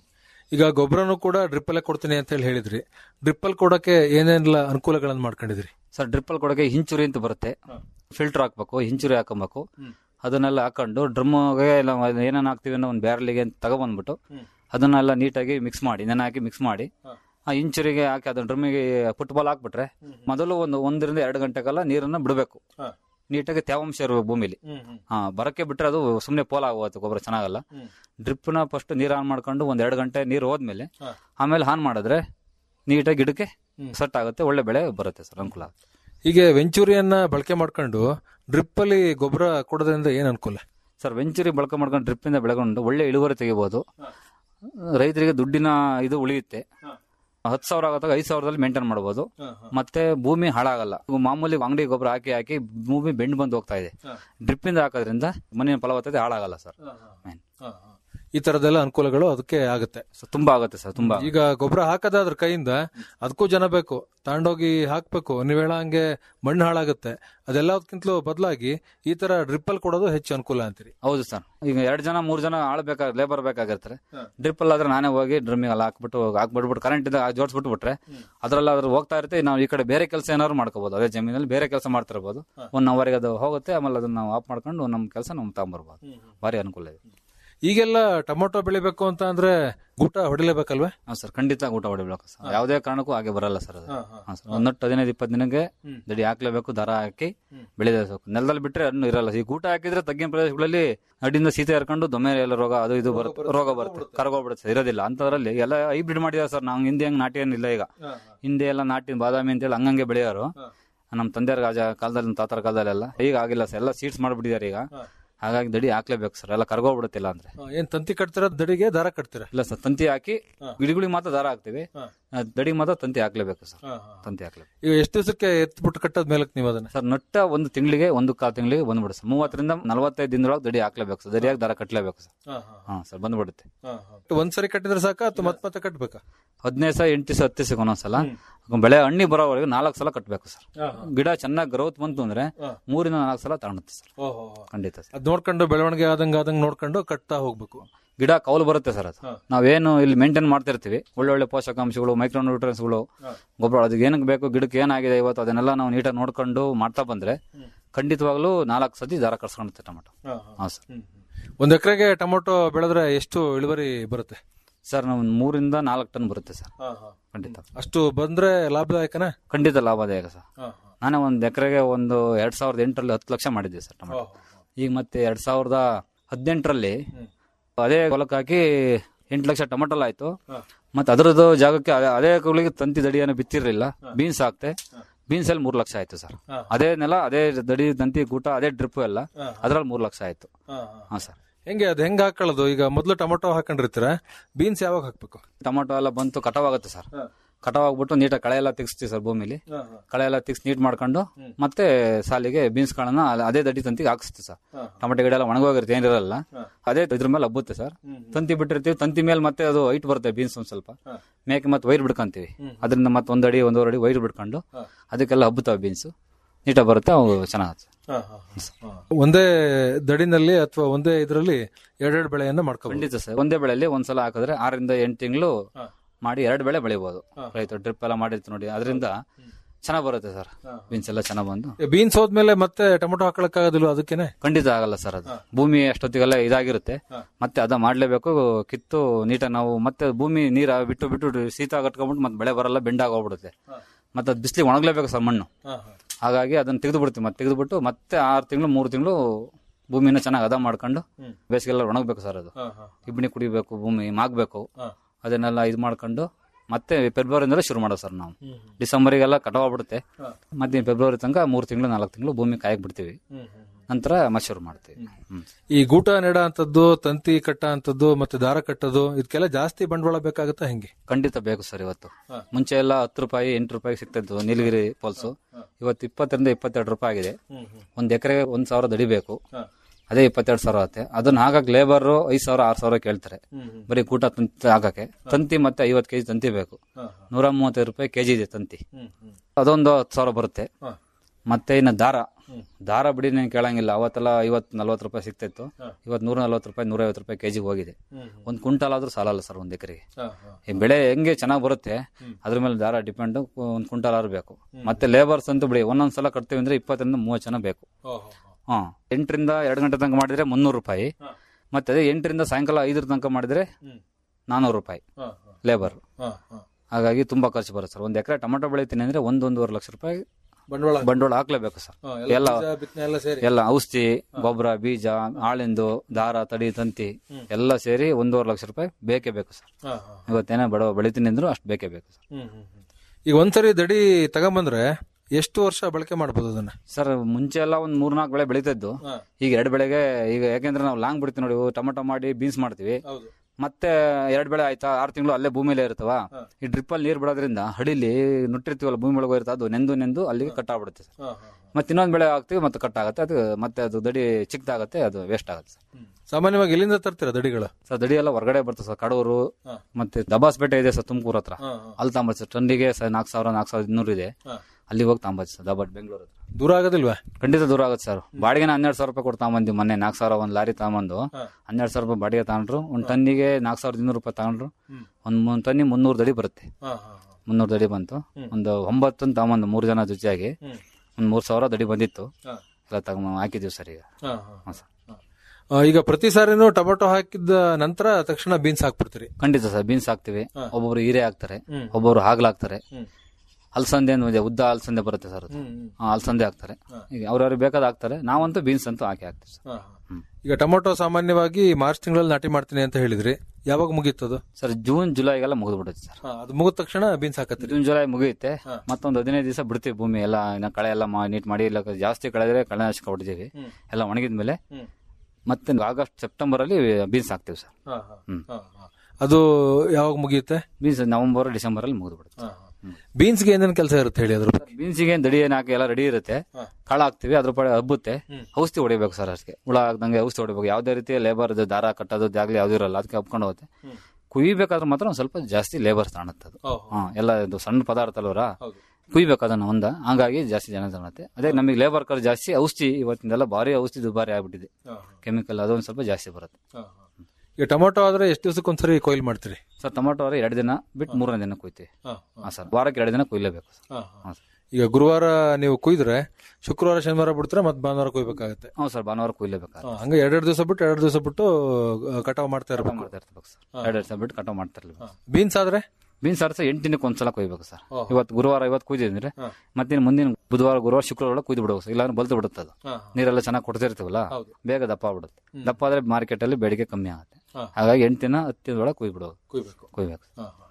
[SPEAKER 11] ಈಗ ಗೊಬ್ಬರನು ಕೂಡ ಡ್ರಿಪ್ ಅಲ್ಲೇ ಕೊಡ್ತೀನಿ ಅಂತ ಹೇಳಿ ಹೇಳಿದ್ರಿ ಡ್ರಿಪ್ ಅಲ್ಲಿ ಕೊಡಕ್ಕೆ ಏನೇನೆಲ್ಲ ಅನುಕೂಲಗಳನ್ನ ಮಾಡ್ಕೊಂಡಿದ್ರಿ
[SPEAKER 12] ಸರ್ ಡ್ರಿಪ್ಪಲ್ ಕೊಡಕ್ಕೆ ಹಿಂಚುರಿ ಅಂತ ಬರುತ್ತೆ ಫಿಲ್ಟರ್ ಹಾಕ್ಬೇಕು ಹಿಂಚುರಿ ಹಾಕೊಬೇಕು ಅದನ್ನೆಲ್ಲ ಹಾಕೊಂಡು ಡ್ರಮ್ಗೆ ಎಲ್ಲ ಏನೇನು ಹಾಕ್ತಿವಿ ಅನ್ನೋ ಒಂದು ಬ್ಯಾರಲಿಗೆ ಅಂತ ತಗೊಬಂದ್ಬಿಟ್ಟು ಅದನ್ನೆಲ್ಲ ನೀಟಾಗಿ ಮಿಕ್ಸ್ ಮಾಡಿ ನೆನೆ ಹಾಕಿ ಮಿಕ್ಸ್ ಮಾಡಿ ಆ ಇಂಚುರಿಗೆ ಹಾಕಿ ಅದನ್ನ ಡ್ರಮ್ಮಿಗೆ ಫುಟ್ಬಾಲ್ ಹಾಕ್ಬಿಟ್ರೆ ಮೊದಲು ಒಂದು ಒಂದರಿಂದ ಎರಡು ಗಂಟೆಗೆಲ್ಲ ನೀರನ್ನ ಬಿಡಬೇಕು ನೀಟಾಗಿ ತೇವಾಂಶ ಇರಬೇಕು ಭೂಮಿಲಿ ಹಾ ಬರಕ್ಕೆ ಬಿಟ್ರೆ ಅದು ಸುಮ್ಮನೆ ಪೋಲ್ ಆಗೋಗುತ್ತೆ ಗೊಬ್ಬರ ಚೆನ್ನಾಗಲ್ಲ ಡ್ರಿಪ್ ನ ಫಸ್ಟ್ ನೀರ್ ಆನ್ ಮಾಡ್ಕೊಂಡು ಒಂದ್ ಎರಡು ಗಂಟೆ ನೀರು ಹೋದ್ಮೇಲೆ ಆಮೇಲೆ ಆನ್ ಮಾಡಿದ್ರೆ ನೀಟಾಗಿ ಗಿಡಕ್ಕೆ ಸೆಟ್ ಆಗುತ್ತೆ ಒಳ್ಳೆ ಬೆಳೆ ಬರುತ್ತೆ ಸರ್ ಅನುಕೂಲ ಆಗುತ್ತೆ
[SPEAKER 11] ಹೀಗೆ ವೆಂಚೂರಿಯನ್ನ ಬಳಕೆ ಮಾಡ್ಕೊಂಡು ಡ್ರಿಪ್ ಅಲ್ಲಿ ಗೊಬ್ಬರ ಕೊಡೋದ್ರಿಂದ ಏನ್ ಅನುಕೂಲ
[SPEAKER 12] ಸರ್ ವೆಂಚುರಿ ಬಳಕೆ ಮಾಡ್ಕೊಂಡು ಡ್ರಿಪ್ ಇಂದ ಬೆಳಕೊಂಡು ಒಳ್ಳೆ ಇಳುವರಿ ತೆಗಿಬಹುದು ರೈತರಿಗೆ ದುಡ್ಡಿನ ಇದು ಉಳಿಯುತ್ತೆ ಹತ್ತು ಸಾವಿರ ಆಗತ್ತಾಗ ಐದು ಸಾವಿರದಲ್ಲಿ ಮೇಂಟೈನ್ ಮಾಡಬಹುದು ಮತ್ತೆ ಭೂಮಿ ಹಾಳಾಗಲ್ಲ ಇವು ಮಾಮೂಲಿ ಅಂಗಡಿ ಗೊಬ್ಬರ ಹಾಕಿ ಹಾಕಿ ಭೂಮಿ ಬೆಂಡ್ ಬಂದು ಹೋಗ್ತಾ ಇದೆ ಡ್ರಿಪ್ ಇಂದ ಹಾಕೋದ್ರಿಂದ ಮಣ್ಣಿನ ಫಲವತ್ತತೆ ಹಾಳಾಗಲ್ಲ ಸರ್
[SPEAKER 11] ಈ ತರದೆಲ್ಲ ಅನುಕೂಲಗಳು ಅದಕ್ಕೆ ಆಗುತ್ತೆ
[SPEAKER 12] ತುಂಬಾ ಆಗುತ್ತೆ ಸರ್ ತುಂಬಾ
[SPEAKER 11] ಈಗ ಗೊಬ್ಬರ ಹಾಕದ ಅದ್ರ ಕೈಯಿಂದ ಅದಕ್ಕೂ ಜನ ಬೇಕು ತಾಂಡೋಗಿ ಹಾಕ್ಬೇಕು ನೀವ್ ಹೇಳ ಹಂಗೆ ಮಣ್ಣು ಹಾಳಾಗುತ್ತೆ ಅದೆಲ್ಲದಕ್ಕಿಂತಲೂ ಬದಲಾಗಿ ಈ ತರ ಡ್ರಿಪ್ ಅಲ್ಲಿ ಕೊಡೋದು ಹೆಚ್ಚು ಅನುಕೂಲ ಅಂತೀರಿ
[SPEAKER 12] ಹೌದು ಸರ್ ಈಗ ಎರಡು ಜನ ಮೂರ್ ಜನ ಆಳ್ ಬೇಕಾಗ ಲೇಬರ್ ಬೇಕಾಗಿರ್ತಾರೆ ಡ್ರಿಪ್ ಅಲ್ಲಿ ಆದ್ರೆ ನಾನೇ ಹೋಗಿ ಡ್ರಮ್ಮಿಗೆ ಅಲ್ಲಿ ಹಾಕ್ಬಿಟ್ಟು ಹಾಕ್ಬಿಟ್ಬಿಟ್ಟು ಕರೆಂಟ್ ಇಂದ ಜೋಡಿಸ್ಬಿಟ್ಟು ಬಿಟ್ರೆ ಅದ್ರಲ್ಲಿ ಅದ್ರ ಹೋಗ್ತಾ ಇರುತ್ತೆ ನಾವು ಈ ಕಡೆ ಬೇರೆ ಕೆಲಸ ಏನಾದ್ರು ಮಾಡ್ಕೋಬಹುದು ಅದೇ ಜಮೀನಲ್ಲಿ ಬೇರೆ ಕೆಲಸ ಮಾಡ್ತಿರ್ಬೋದು ಒನ್ ಅವರಿಗೆ ಅದು ಹೋಗುತ್ತೆ ಆಮೇಲೆ ಅದನ್ನ ನಾವು ಆಫ್ ಮಾಡ್ಕೊಂಡು ನಮ್ಮ ಕೆಲಸ ನಾವು ತಗೊಂಬರ್ಬೋದು ಭಾರಿ ಅನುಕೂಲ ಇದೆ
[SPEAKER 11] ಈಗೆಲ್ಲ ಟೊಮೊಟೊ ಬೆಳಿಬೇಕು ಅಂತ ಅಂದ್ರೆ ಗೂಟ ಹೊಡಿಲೇಬೇಕಲ್ವೇ
[SPEAKER 12] ಹಾ ಸರ್ ಖಂಡಿತ ಊಟ ಹೊಡಿಬೇಕು ಸರ್ ಯಾವುದೇ ಕಾರಣಕ್ಕೂ ಹಾಗೆ ಬರಲ್ಲ ಸರ್ ಅದು ಹಾ ಸರ್ ಒಂದೊಟ್ಟು ಹದಿನೈದು ಇಪ್ಪತ್ತು ದಿನಕ್ಕೆ ದಡಿ ಹಾಕ್ಲೇಬೇಕು ದರ ಹಾಕಿ ಬೆಳೆದ ನೆಲದಲ್ಲಿ ಬಿಟ್ರೆ ಹಣ್ಣು ಇರಲ್ಲ ಈ ಊಟ ಹಾಕಿದ್ರೆ ತಗ್ಗಿನ ಪ್ರದೇಶಗಳಲ್ಲಿ ಅಡಿಯಿಂದ ಶೀತ ಹರ್ಕೊಂಡು ದೊಮ್ಮೆ ಎಲ್ಲ ರೋಗ ಅದು ಇದು ಬರುತ್ತೆ ರೋಗ ಬರುತ್ತೆ ಕರಗೋಗ್ಬಿಡುತ್ತೆ ಇರೋದಿಲ್ಲ ಅಂತದ್ರಲ್ಲಿ ಎಲ್ಲ ಹೈಬ್ರಿಡ್ ಮಾಡಿದಾರೆ ಸರ್ ನಾವು ಹಿಂದೆ ಹಂಗ್ ನಾಟಿ ಏನಿಲ್ಲ ಈಗ ಹಿಂದೆ ಎಲ್ಲ ನಾಟಿ ಬಾದಾಮಿ ಅಂತೇಳಿ ಹಂಗಂಗೆ ಬೆಳೆಯೋರು ನಮ್ಮ ತಂದೆಯವ್ರ ಕಾಲದಲ್ಲಿ ನಮ್ಮ ತಾತರ ಕಾಲದಲ್ಲೆಲ್ಲ ಈಗ ಆಗಿಲ್ಲ ಸರ್ ಎಲ್ಲ ಸೀಡ್ಸ್ ಮಾಡ್ಬಿಟ್ಟಿದ್ದಾರೆ ಈಗ ಹಾಗಾಗಿ ದಡಿ ಹಾಕ್ಲೇಬೇಕು ಸರ್ ಎಲ್ಲ ಕರ್ಗೋಗ್ಬಿಡುತ್ತಿಲ್ಲ ಅಂದ್ರೆ
[SPEAKER 11] ಏನ್ ತಂತಿ ಕಟ್ತಿರೋ ದಡಿಗೆ ದಾರ ಕಟ್ತೀರಾ
[SPEAKER 12] ಇಲ್ಲ ಸರ್ ತಂತಿ ಹಾಕಿ ಗಿಡಗಳಿಗೆ ಮಾತ್ರ ದಾರ ಹಾಕ್ತಿವಿ ಆ, ದಡಿಗೆ ಮಾತ್ರ ತಂತಿ ಹಾಕ್ಲೇಬೇಕು ಸರ್ ತಂತಿ ಹಾಕ್ಲೇಬೇಕು
[SPEAKER 11] ಈಗ ಎಷ್ಟು ದಿವಸಕ್ಕೆ ಎತ್ಬಿಟ್ಟು ಕಟ್ಟೋದ್ ಮೇಲಕ್ ನೀವು ಅದನ್ನ
[SPEAKER 12] ಸರ್ ನಟ್ಟ ಒಂದು ತಿಂಗಳಿಗೆ ಒಂದು ಕಾಲು ತಿಂಗಳಿಗೆ ಬಂದ್ಬಿಡುತ್ತೆ ಸರ್ ಮೂವತ್ತರಿಂದ ನಲವತ್ತೈದು ದಿನದೊಳಗೆ ದಡಿ ಹಾಕ್ಲೇಬೇಕು ಸರ್ ದಡಿಯಾಗಿ ದಾರ ಕಟ್ಲೇಬೇಕು ಸರ್ ಹಾ ಸರ್ ಬಂದ್ಬಿಡುತ್ತೆ
[SPEAKER 11] ಒಂದ್ಸರಿ ಕಟ್ಟಿದ್ರೆ ಸಾಕ ಅಥವಾ ಮತ್ ಮತ್ತೆ ಕಟ್ಬೇಕಾ
[SPEAKER 12] ಹದಿನೈದು ಸಾವಿರ ಎಂಟು ಸಾವಿರ ಹತ್ತು ಸಾವಿರ ಒಂದೊಂದ್ಸಲ ಬೆಳೆ ಹಣ್ಣಿ ಬರೋವರೆಗೆ ನಾಲ್ಕು ಸಲ ಕಟ್ಟಬೇಕು ಸರ್ ಗಿಡ ಚೆನ್ನಾಗಿ ಗ್ರೋತ್ ಬಂತು ಅಂದ್ರೆ ಮೂರಿಂದ ನಾಲ್ಕು ಸಲ ತಗೊಳುತ್ತೆ ಸರ್ ಖಂಡಿತ ಸರ್
[SPEAKER 11] ಅದ್ ನೋಡ್ಕೊಂಡು ಬೆಳವಣಿಗೆ ಆದಂಗ ಆದಂಗ ನೋಡ್ಕೊಂಡು ಕಟ್ತಾ ಹೋಗ್ಬೇಕು
[SPEAKER 12] ಗಿಡ ಕೌಲು ಬರುತ್ತೆ ಸರ್ ಅದು ನಾವೇನು ಇಲ್ಲಿ ಮೇಂಟೈನ್ ಮಾಡ್ತಿರ್ತೀವಿ ಒಳ್ಳೊಳ್ಳೆ ಪೋಷಕಾಂಶಗಳು ಮೈಕ್ರೋ ನ್ಯೂಟ್ರಿಯನ್ಸ್ಗಳು ಗೊಬ್ಬರ ಅದಕ್ಕೆ ಏನಕ್ಕೆ ಬೇಕು ಗಿಡಕ್ಕೆ ಏನಾಗಿದೆ ಇವತ್ತು ಅದನ್ನೆಲ್ಲ ನಾವು ನೀಟಾಗಿ ನೋಡ್ಕೊಂಡು ಮಾಡ್ತಾ ಬಂದ್ರೆ ಖಂಡಿತವಾಗ್ಲೂ ನಾಲ್ಕು ಸತಿ ದಾರ ಕಟ್ಸ್ಕೊಂಡುತ್ತೆ ಟೊಮೆಟೊ ಹಾಂ ಸರ್
[SPEAKER 11] ಒಂದ್ ಎಕರೆಗೆ ಟೊಮೊಟೊ ಬೆಳೆದ್ರೆ ಎಷ್ಟು ಇಳುವರಿ ಬರುತ್ತೆ
[SPEAKER 12] ಸರ್ ನಾವು ಮೂರಿಂದ ನಾಲ್ಕು ಟನ್ ಬರುತ್ತೆ ಸರ್ ಖಂಡಿತ
[SPEAKER 11] ಅಷ್ಟು ಬಂದ್ರೆ ಲಾಭದಾಯಕನ
[SPEAKER 12] ಖಂಡಿತ ಲಾಭದಾಯಕ ಸರ್ ನಾನೇ ಒಂದು ಎಕರೆಗೆ ಒಂದು ಎರಡ್ ಸಾವಿರದ ಎಂಟರಲ್ಲಿ ಹತ್ತು ಲಕ್ಷ ಮಾಡಿದ್ದೆ ಸರ್ ಟೊಮೆಟೊ ಈಗ ಮತ್ತೆ ಎರಡ್ ಸಾವಿರದ ಹದಿನೆಂಟರಲ್ಲಿ ಅದೇ ಹೊಲಕ್ಕೆ ಹಾಕಿ ಎಂಟು ಲಕ್ಷ ಟೊಮೆಟೊ ಆಯ್ತು ಮತ್ತೆ ಅದರದ್ದು ಜಾಗಕ್ಕೆ ಅದೇ- ಅದೇ ಕುಳಿಗೆ ತಂತಿ ದಡಿಯನ್ನು ಬಿತ್ತಿರ್ಲಿಲ್ಲ ಬೀನ್ಸ್ ಹಾಕ್ತೆ ಬೀನ್ಸ್ ಅಲ್ಲಿ ಮೂರ್ ಲಕ್ಷ ಆಯ್ತು ಸರ್ ಅದೇ ನೆಲ ಅದೇ ದಡಿ ತಂತಿ ಗೂಟ ಅದೇ ಡ್ರಿಪ್ ಎಲ್ಲ ಅದ್ರಲ್ಲಿ ಮೂರ್ ಲಕ್ಷ ಆಯ್ತು ಹಾ ಸರ್
[SPEAKER 11] ಹೆಂಗೆ ಅದು ಹೆಂಗ್ ಹಾಕೊಳ್ಳೋದು ಈಗ ಮೊದಲು ಟೊಮೊಟೊ ಹಾಕೊಂಡಿರ್ತೀರ ಬೀನ್ಸ್ ಯಾವಾಗ ಹಾಕ್ಬೇಕು
[SPEAKER 12] ಟೊಮೆಟೊ ಎಲ್ಲ ಬಂತು ಕಟಾವಾಗುತ್ತೆ ಸರ್ ಕಟಾವಾಗ್ಬಿಟ್ಟು ನೀಟಾಗಿ ಕಳೆ ಎಲ್ಲ ತೆಗಿಸ್ತೀವಿ ಸರ್ ಭೂಮಿಲಿ ಕಳೆ ಎಲ್ಲ ತೆಗ್ಸಿ ನೀಟ್ ಮಾಡ್ಕೊಂಡು ಮತ್ತೆ ಸಾಲಿಗೆ ಬೀನ್ಸ್ ಕಾಳನ್ನ ಅಲ್ಲ- ಅದೇ ದಡ್ಡಿ ತಂತಿಗೆ ಹಾಕಿಸ್ತೀವಿ ಸರ್ ಟೊಮೆಟೊ ಗಿಡ ಎಲ್ಲ ಒಣಗೋಗಿರುತ್ತೆ ಏನಿರಲ್ಲ ಅದೇ ಇದ್ರ ಮೇಲೆ ಹಬ್ಬುತ್ತೆ ಸರ್ ತಂತಿ ಬಿಟ್ಟಿರ್ತೀವಿ ತಂತಿ ಮೇಲೆ ಮತ್ತೆ ಅದು ಹೈಟ್ ಬರುತ್ತೆ ಬೀನ್ಸ್ ಒಂದ್ ಸ್ವಲ್ಪ ಮೇಕೆ ಮತ್ತೆ ವೈರ್ ಬಿಡ್ಕೊಂತೀವಿ ಅದರಿಂದ ಮತ್ತೆ ಒಂದ್ ಅಡಿ ಒಂದೂವರೆ ಅಡಿ ವೈರ್ ಬಿಡ್ಕೊಂಡು ಅದಕ್ಕೆಲ್ಲ ಹಬ್ಬುತ್ತವೆ ಬೀನ್ಸ್ ನೀಟಾಗಿ ಬರುತ್ತೆ ಅವು ಚೆನ್ನಾಗುತ್ತೆ
[SPEAKER 11] ಒಂದೇ ದಡಿನಲ್ಲಿ ಅಥವಾ ಒಂದೇ ಇದರಲ್ಲಿ ಎರಡೆರಡು ಬೆಳೆಯನ್ನ ಮಾಡ್ಕೋಬಹುದು
[SPEAKER 12] ಖಂಡಿತ ಸರ್ ಒಂದೇ ಬೆಳೆಯಲ್ಲಿ ಒಂದ್ಸಲ ಹಾಕಿದ್ರೆ ಆರರಿಂದ ಎಂಟು ತಿಂಗಳು ಮಾಡಿ ಎರಡು ಬೆಳೆ ಬೆಳಿಬಹುದು ರೈತ ಡ್ರಿಪ್ ಎಲ್ಲ ಮಾಡಿರ್ತೀವಿ ನೋಡಿ ಅದರಿಂದ ಚೆನ್ನಾಗ್ ಬರುತ್ತೆ ಸರ್ ಬೀನ್ಸ್ ಎಲ್ಲ ಚೆನ್ನಾಗ್ ಬಂದು
[SPEAKER 11] ಬೀನ್ಸ್ ಹೋದ್ಮೇಲೆ ಮತ್ತೆ ಟೊಮೊಟೊ ಹಾಕೊಳಕ್ಕಾಗೋದಿಲ್ಲ ಅದಕ್ಕೇನೆ
[SPEAKER 12] ಖಂಡಿತ ಆಗಲ್ಲ ಸರ್ ಅದು ಭೂಮಿ ಅಷ್ಟೊತ್ತಿಗೆಲ್ಲ ಇದಾಗಿರುತ್ತೆ ಮತ್ತೆ ಅದ ಮಾಡ್ಲೇಬೇಕು ಕಿತ್ತು ನೀಟಾಗಿ ನಾವು ಮತ್ತೆ ಭೂಮಿ ನೀರ ಬಿಟ್ಟು ಬಿಟ್ಟು ಶೀತ ಕಟ್ಕೊಂಡ್ಬಿಟ್ಟು ಮತ್ತೆ ಬೆಳೆ ಬರಲ್ಲ ಬೆಂಡಾಗೋಗ್ಬಿಡುತ್ತೆ ಮತ್ತೆ ಅದು ಬಿಸಿಲಿಗೆ ಒಣಗ್ಲೇಬೇಕು ಸರ್ ಮಣ್ಣು ಹಾಗಾಗಿ ಅದನ್ನ ತೆಗೆದು ಬಿಡ್ತೀವಿ ಮತ್ತೆ ತೆಗೆದುಬಿಟ್ಟು ಮತ್ತೆ ಆರು ತಿಂಗಳು ಮೂರು ತಿಂಗಳು ಭೂಮಿನ ಚೆನ್ನಾಗಿ ಹದ ಮಾಡ್ಕೊಂಡು ಬೇಸಿಗೆಲ್ಲ ಒಣಗ್ಬೇಕು ಸರ್ ಅದು ಇಬ್ಬನಿ ಕುಡಿಬೇಕು ಭೂಮಿ ಮಾಗ್ಬೇಕು ಅದನ್ನೆಲ್ಲ ಇದು ಮಾಡ್ಕೊಂಡು ಮತ್ತೆ ಫೆಬ್ರವರಿಯಿಂದಲೇ ಶುರು ಮಾಡೋದು ಸರ್ ನಾವು ಡಿಸೆಂಬರಿಗೆಲ್ಲ ಕಟಾವಾಗ್ಬಿಡುತ್ತೆ ಮತ್ತೆ ಫೆಬ್ರವರಿ ತನಕ ಮೂರು ತಿಂಗಳು ನಾಲ್ಕು ತಿಂಗಳು ಭೂಮಿ ಕಾಯಕ್ ಬಿಡ್ತೀವಿ ನಂತರ ಮತ್ತೆ ಶುರು ಮಾಡ್ತೀವಿ ಹ್ಮ್.
[SPEAKER 11] ಈ ಗೂಟ ನೆಡ ಅಂತದ್ದು ತಂತಿ ಕಟ್ಟ ಅಂತದ್ದು ಮತ್ತೆ ದಾರ ಕಟ್ಟೋದು ಇದಕ್ಕೆಲ್ಲ ಜಾಸ್ತಿ ಬಂಡವಾಳ ಬೇಕಾಗುತ್ತಾ ಹೆಂಗೆ
[SPEAKER 12] ಖಂಡಿತ ಬೇಕು ಸರ್ ಇವತ್ತು ಮುಂಚೆ ಎಲ್ಲ ಹತ್ತು ರೂಪಾಯಿ ಎಂಟು ರೂಪಾಯಿ ಸಿಗ್ತಿತ್ತು ನೀಲಗಿರಿ ಪೋಲ್ಸು ಇವತ್ತು ಇಪ್ಪತ್ತರಿಂದ ಇಪ್ಪತ್ತೆರಡು ರೂಪಾಯಿ ಆಗಿದೆ ಒಂದ್ ಎಕರೆಗೆ ಒಂದ್ ಸಾವಿರ ದಡಿ ಬೇಕು ಅದೇ ಇಪ್ಪತ್ತೆರಡು ಸಾವಿರ ಆಗುತ್ತೆ ಅದನ್ನ ಹಾಕಕ್ ಲೇಬರ್ ಐದ್ ಸಾವಿರ ಆರ್ ಸಾವಿರ ಕೇಳ್ತಾರೆ ಬರೀ ಕೂಟ ತಂತಿ ಹಾಕಕ್ಕೆ ತಂತಿ ಮತ್ತೆ ಐವತ್ತು ಕೆಜಿ ತಂತಿ ಬೇಕು ನೂರ ಮೂವತ್ತೈದು ರೂಪಾಯಿ ಕೆಜಿ ಇದೆ ತಂತಿ ಅದೊಂದು ಹತ್ತು ಸಾವಿರ ಬರುತ್ತೆ ಮತ್ತೆ ಇನ್ನು ದಾರ ದಾರ ಬಿಡಿ నేను ಕೇಳಂಗಿಲ್ಲ ಅವತ್ತೆಲ್ಲ ಐವತ್ ನಲ್ವತ್ತು ರೂಪಾಯಿ ಸಿಗ್ತಿತ್ತು ಇವತ್ತು ನೂರ ನಲ್ವತ್ತು ರೂಪಾಯಿ ನೂರ ಐವತ್ತು ರೂಪಾಯಿ ಕೆಜಿಗೆ ಹೋಗಿದೆ ಒಂದ್ ಕ್ವಿಂಟಲ್ ಆದ್ರೂ ಸಾಲಲ್ಲ ಸರ್ ಒಂದ್ ಎಕರೆಗೆ ಈ ಬೆಳೆ ಹೆಂಗೆ ಚೆನ್ನಾಗಿ ಬರುತ್ತೆ ಅದ್ರ ಮೇಲೆ ದಾರ ಡಿಪೆಂಡ್ ಒಂದ್ ಕ್ವಿಂಟಲ್ ಆದ್ರೂ ಬೇಕು ಮತ್ತೆ ಲೇಬರ್ಸ್ ಅಂತೂ ಬಿಡಿ ಒಂದೊಂದ್ ಸಲ ಕಟ್ತೀವಿ ಅಂದ್ರೆ ಇಪ್ಪತ್ತರಿಂದ ಮೂವತ್ತು ಜನ ಬೇಕು ಹಾ ಎಂಟರಿಂದ ಎರಡು ಗಂಟೆ ತನಕ ಮಾಡಿದ್ರೆ ಮುನ್ನೂರು ರೂಪಾಯಿ ಮತ್ತೆ ಅದೇ ಎಂಟರಿಂದ ಸಾಯಂಕಾಲ ಐದರ ತನಕ ಮಾಡಿದ್ರೆ ನಾನೂರು ರೂಪಾಯಿ ಲೇಬರ್ ಹಾಗಾಗಿ ತುಂಬಾ ಖರ್ಚು ಬರುತ್ತೆ ಸರ್ ಒಂದ್ ಎಕರೆ ಟೊಮೆಟೊ ಬೆಳಿತೀನಿ ಅಂದ್ರೆ ಒಂದ್ ಒಂದೂವರೆ ಲಕ್ಷ ರೂಪಾಯಿ
[SPEAKER 11] ಬಂಡವಾಳ
[SPEAKER 12] ಬಂಡವಾಳ ಹಾಕ್ಲೇಬೇಕು ಸರ್
[SPEAKER 11] ಹಾ,
[SPEAKER 12] ಎಲ್ಲ
[SPEAKER 11] ಬೀಜ, ಬಿತ್ತನೆ ಎಲ್ಲ ಸೇರಿ
[SPEAKER 12] ಎಲ್ಲ ಔಷಧಿ ಗೊಬ್ಬರ ಬೀಜ ಆಳಿಂದು ದಾರ ತಡಿ ತಂತಿ ಎಲ್ಲ ಸೇರಿ ಒಂದೂವರೆ ಲಕ್ಷ ರೂಪಾಯಿ ಬೇಕೇ ಬೇಕು ಸರ್
[SPEAKER 11] ಹಾ, ಹಾ.
[SPEAKER 12] ಇವತ್ತೇನೇ ಬಡವ ಬೆಳಿತೀನಿ ಅಂದ್ರು ಅಷ್ಟು ಬೇಕೇ ಬೇಕು ಸರ್
[SPEAKER 11] ಹ್ಮ್, ಹ್ಮ್, ಹ್ಮ್. ಈಗ ಒಂದ್ಸರಿ ದಡಿ ತಗೊಂಬಂದ್ರೆ ಎಷ್ಟು ವರ್ಷ ಬಳಕೆ ಮಾಡಬಹುದು ಅದನ್ನ
[SPEAKER 12] ಸರ್ ಮುಂಚೆ ಎಲ್ಲ ಒಂದ್ ಮೂರ್ನಾಲ್ಕು ಬೆಳೆ ಬೆಳಿತಿದ್ದು ಈಗ ಎರಡು ಬೆಳೆಗೆ ಈಗ ಯಾಕೆಂದ್ರೆ ನಾವು ಲಾಂಗ್ ಬಿಡ್ತೀವಿ ನೋಡಿ ಟೊಮೆಟೊ ಮಾಡಿ ಬೀನ್ಸ್ ಮಾಡ್ತೀವಿ ಮತ್ತೆ ಎರಡ್ ಬೆಳೆ ಆಯ್ತಾ ಆರು ತಿಂಗಳು ಅಲ್ಲೇ ಭೂಮಿಲೇ ಇರ್ತವ ಈ ಡ್ರಿಪ್ ಅಲ್ಲಿ ನೀರ್ ಬಿಡೋದ್ರಿಂದ ಹಡಿಲಿ ನುಟ್ಟಿರ್ತೀವಲ್ಲ ಭೂಮಿ ಒಳಗೆ ಇರುತ್ತೆ ಅದು ನೆಂದು ನೆಂದು ಅಲ್ಲಿಗೆ ಕಟ್ಟಾಗ್ಬಿಡುತ್ತೆ ಸರ್ ಮತ್ತೆ ಇನ್ನೊಂದ್ ಬೆಳೆ ಹಾಕ್ತಿವಿ ಮತ್ತೆ ಕಟ್ ಆಗುತ್ತೆ ಅದು ಮತ್ತೆ ಅದು ದಡಿ ಚಿಕ್ಕದಾಗತ್ತೆ ಅದು ವೇಸ್ಟ್ ಆಗುತ್ತೆ ಸರ್
[SPEAKER 11] ಸಾಮಾನ್ಯವಾಗಿ ಎಲ್ಲಿಂದ ತರ್ತೀರಾ ದಡಿಗಳು
[SPEAKER 12] ಸರ್ ದಡಿ ಎಲ್ಲ ಹೊರಗಡೆ ಬರ್ತದೆ ಸರ್ ಕಡೂರು ಮತ್ತೆ ದಬಾಸ್ಪೇಟೆ ಇದೆ ಸರ್ ತುಮಕೂರು ಹತ್ರ ಅಲ್ಲಿ ತಾಂಬತ್ ಸರ್ ಟನ್ನಿಗೆ ಸರ್ ನಾಲ್ಕು ಸಾವಿರ ನಾಲ್ಕು ಸಾವಿರದ ಇನ್ನೂರು ಇದೆ ಅಲ್ಲಿ ಹೋಗಿ ತಾಂಬತ್ ಸರ್ ದಬಾಟ್ ಬೆಂಗಳೂರು ಹತ್ರ
[SPEAKER 11] ದೂರ ಆಗೋದಿಲ್ವಾ
[SPEAKER 12] ಖಂಡಿತ ದೂರ ಆಗುತ್ತೆ ಸರ್ ಬಾಡಿಗೆನ ಹನ್ನೆರಡು ಸಾವಿರ ರೂಪಾಯಿ ಕೊಟ್ಟು ತಗೊಂಬಂದ್ವಿ ಮೊನ್ನೆ ನಾಲ್ಕು ಸಾವಿರ ಒಂದ್ ಲಾರಿ ತಗೊಂಬಂದು ಹನ್ನೆರಡು ಸಾವಿರ ರೂಪಾಯಿ ಬಾಡಿಗೆ ತಗೊಂಡ್ರು ಒಂದ್ ಟನ್ನಿಗೆ ನಾಲ್ಕು ಸಾವಿರದ ಇನ್ನೂರು ರೂಪಾಯಿ ತಗೊಂಡ್ರು ಒಂದ್ ಮೂರ್ ಟನ್ನಿ ಮುನ್ನೂರು ದಡಿ ಬರುತ್ತೆ ಮುನ್ನೂರು ದಡಿ ಬಂತು ಒಂದು ಒಂಬತ್ತು ತಗೊಂಬಂದು ಮೂರು ಜನ ಜೊತೆಯಾಗಿ ಒಂದ್ ಮೂರ್ ಸಾವಿರ ದಡಿ ಬಂದಿತ್ತು ಎಲ್ಲ ತಗೊಂಡ್ ಹಾಕಿದೀವಿ ಸರ್ ಈಗ ಹಾ ಸರ್
[SPEAKER 11] ಆ, ಈಗ ಪ್ರತಿ ಸಾರಿನೂ ಟೊಮೆಟೊ ಹಾಕಿದ ನಂತರ ತಕ್ಷಣ ಬೀನ್ಸ್ ಹಾಕ್ಬಿಡ್ತೀರಿ
[SPEAKER 12] ಖಂಡಿತ ಸರ್ ಬೀನ್ಸ್ ಹಾಕ್ತಿವಿ ಒಬ್ಬೊಬ್ರು ಹೀರೆ ಹಾಕ್ತಾರೆ ಒಬ್ಬೊಬ್ರು ಹಾಗ್ಲ ಹಾಕ್ತಾರೆ ಅಲ್ಸಂದೆ ಅನ್ನೋ ಇದೆ ಉದ್ದ ಅಲ್ಸಂದೆ ಬರುತ್ತೆ ಸರ್ ಅದು. ಆ, ಅಲ್ಸಂದೆ ಹಾಕ್ತಾರೆ ಈಗ ಅವ್ರವ್ರಿಗೆ ಬೇಕಾದ ಹಾಕ್ತಾರೆ ನಾವಂತೂ ಬೀನ್ಸ್ ಅಂತೂ ಹಾಕಿ ಹಾಕ್ತಿವಿ ಸರ್
[SPEAKER 11] ಈಗ ಟೊಮೆಟೊ ಸಾಮಾನ್ಯವಾಗಿ ಮಾರ್ಚ್ ತಿಂಗಳಲ್ಲಿ ನಾಟಿ ಮಾಡ್ತೀನಿ ಅಂತ ಹೇಳಿದ್ರಿ ಯಾವಾಗ ಮುಗೀತದು
[SPEAKER 12] ಸರ್ ಜೂನ್ ಜುಲೈಗೆಲ್ಲ ಮುಗಿದು ಬಿಡುತ್ತೆ ಸರ್
[SPEAKER 11] ಅದು ಮುಗಿದ ತಕ್ಷಣ ಬೀನ್ಸ್ ಹಾಕತ್ತೀರಿ
[SPEAKER 12] ಜೂನ್ ಜುಲೈ ಮುಗಿಯುತ್ತೆ ಮತ್ತೊಂದು ಹದಿನೈದು ದಿವಸ ಬಿಡ್ತೀವಿ ಭೂಮಿ ಎಲ್ಲ ಇನ್ನ ಕಳೆ ಎಲ್ಲ ಮಾ- ನೀಟ್ ಮಾಡಿ ಇಲ್ಲ ಜಾಸ್ತಿ ಕಳೆದ್ರೆ ಕಳೆನಾಶಕ ಹೊಡಿತೀವಿ ಎಲ್ಲ ಒಣಗಿದ್ಮೇಲೆ ಮತ್ತೆ ಆಗಸ್ಟ್ ಸೆಪ್ಟೆಂಬರ್ ಅಲ್ಲಿ ಬೀನ್ಸ್ ಹಾಕ್ತಿವಿ ಸರ್ ಹ್ಮ್.
[SPEAKER 11] ಅದು ಯಾವಾಗ ಮುಗಿಯುತ್ತೆ
[SPEAKER 12] ಬೀನ್ಸ್ ನವೆಂಬರ್ ಡಿಸೆಂಬರ್ ಅಲ್ಲಿ ಮುಗಿದು ಬಿಡುತ್ತೆ
[SPEAKER 11] ಬೀನ್ಸ್ಗೆ ಏನೇನು ಕೆಲಸ ಇರುತ್ತೆ ಹೇಳಿ ಅದ್ರ ಬಗ್ಗೆ
[SPEAKER 12] ಬೀನ್ಸಿಗೆ ಏನ್ ದಡಿ ಏನ್ ಹಾಕಿ ಎಲ್ಲ ರೆಡಿ ಇರುತ್ತೆ ಕಾಳು ಹಾಕ್ತಿವಿ ಅದ್ರ ಪಡೆ ಹಬ್ಬುತ್ತೆ ಔಷಧಿ ಹೊಡಿಬೇಕು ಸರ್ ಅದಕ್ಕೆ ಹುಳ ಆಗ್ದಂಗೆ ಔಷಧಿ ಹೊಡಿಬೇಕು ಯಾವ್ದೇ ರೀತಿ ಲೇಬರ್ ದಾರ ಕಟ್ಟೋದು ಜಾಗ್ಲಿ ಯಾವ್ದು ಇರಲ್ಲ ಅದಕ್ಕೆ ಹಬ್ಕೊಂಡು ಹೋಗುತ್ತೆ ಕುಯ್ಬೇಕಾದ್ರೆ ಮಾತ್ರ ಒಂದ್ ಸ್ವಲ್ಪ ಜಾಸ್ತಿ ಲೇಬರ್ ತಾಣುತ್ತೆ ಅದು ಹಾ, ಎಲ್ಲ ಇದು ಸಣ್ಣ ಪದಾರ್ಥ ಅಲ್ವರ ಕುಯ್ಬೇಕು ಅದನ್ನ ಒಂದ ಹಂಗಾಗಿ ಜಾಸ್ತಿ ಜನ ತಾಣುತ್ತೆ ಅದೇ ನಮಗೆ ಲೇಬರ್ ಖರ್ಚು ಜಾಸ್ತಿ ಔಷಧಿ ಇವತ್ತಿಂದೆಲ್ಲ ಭಾರಿ ಔಷಧಿ ದುಬಾರಿ ಆಗ್ಬಿಟ್ಟಿದೆ ಕೆಮಿಕಲ್ ಅದೊಂದು ಸ್ವಲ್ಪ ಜಾಸ್ತಿ ಬರುತ್ತೆ
[SPEAKER 11] ಈಗ ಟೊಮೆಟೊ ಆದ್ರೆ ಎಷ್ಟು ದಿವಸಕ್ಕೆ ಒಂದ್ಸರಿ ಕೊಯ್ಲ್ ಮಾಡ್ತೀರಿ
[SPEAKER 12] ಸರ್ ಟೊಮೆಟೊ ಅವ್ರೆ ಎರಡು ದಿನ ಬಿಟ್ಟು ಮೂರನೇ ದಿನ ಕುಯ್ತೀವಿ ಹಾ ಸರ್ ವಾರಕ್ಕೆ ಎರಡು ದಿನ ಕುಯ್ಲೇಬೇಕು ಸರ್ ಹಾ ಸರ್
[SPEAKER 11] ಈಗ ಗುರುವಾರ ನೀವು ಕುಯ್ದ್ರೆ ಶುಕ್ರವಾರ ಶನಿವಾರ ಬಿಡ್ತಾರೆ ಮತ್ತೆ ಭಾನುವಾರ ಕೊಯ್ಬೇಕಾಗತ್ತೆ
[SPEAKER 12] ಹ್ಞೂ ಸರ್ ಭಾನುವಾರ ಕೊಯ್ಲೇಬೇಕಾಗುತ್ತೆ
[SPEAKER 11] ಹಾ, ಹಂಗೆ ಎರಡೆರಡು ದಿವಸ ಬಿಟ್ಟು ಎರಡು ದಿವಸ ಬಿಟ್ಟು ಆ, ಕಟಾವ್ ಮಾಡ್ತಾ ಇರ್ಬೇಕು
[SPEAKER 12] ಮಾಡ್ತಾ ಇರ್ಬೇಕು ಸರ್ ಎರಡು ದಿವಸ ಬಿಟ್ಟು ಕಟಾವ್ ಮಾಡ್ತಾ ಇರ್ಬೇಕು
[SPEAKER 11] ಬೀನ್ಸ್ ಆದ್ರೆ
[SPEAKER 12] ಬೀನ್ಸ್ ಅರ್ಸ ಎಂಟು ದಿನಕ್ಕೆ ಒಂದ್ಸಲ ಕೊಯ್ಬೇಕು ಸರ್
[SPEAKER 11] ಓಹೋ.
[SPEAKER 12] ಇವತ್ತು ಗುರುವಾರ ಇವತ್ತು ಕುಯ್ದಿದ್ರೆ ಮತ್ತೆ ಮುಂದಿನ ಬುಧವಾರ ಗುರುವಾರ ಶುಕ್ರವಾರ ಕುಯ್ದು ಬಿಡ್ಬೇಕು ಸರ್ ಇಲ್ಲಾಂದ್ರೆ ಬಲ್ತು ಬಿಡುತ್ತೆ ಅದು
[SPEAKER 11] ಹಾ.
[SPEAKER 12] ನೀರೆಲ್ಲ ಚೆನ್ನಾಗಿ ಕೊಡ್ತಿರ್ತೀವಲ್ಲ
[SPEAKER 11] ಹೌದು.
[SPEAKER 12] ಬೇಗ ದಪ್ಪ ಆಗ್ಬಿಡುತ್ತೆ ದಪ್ಪ ಆದ್ರೆ ಮಾರ್ಕೆಟ್ ಅಲ್ಲಿ ಬೇಡಿಕೆ ಕಮ್ಮಿ ಆಗುತ್ತೆ
[SPEAKER 11] ಹಾ.
[SPEAKER 12] ಹಾಗಾಗಿ ಎಂಟು ದಿನ ಹತ್ತು ದಿನದೊಳಗೆ ಕುಯ್ದು ಬಿಡೋದು
[SPEAKER 11] ಕುಯ್ಬೇಕು
[SPEAKER 12] ಕುಯ್ಬೇಕು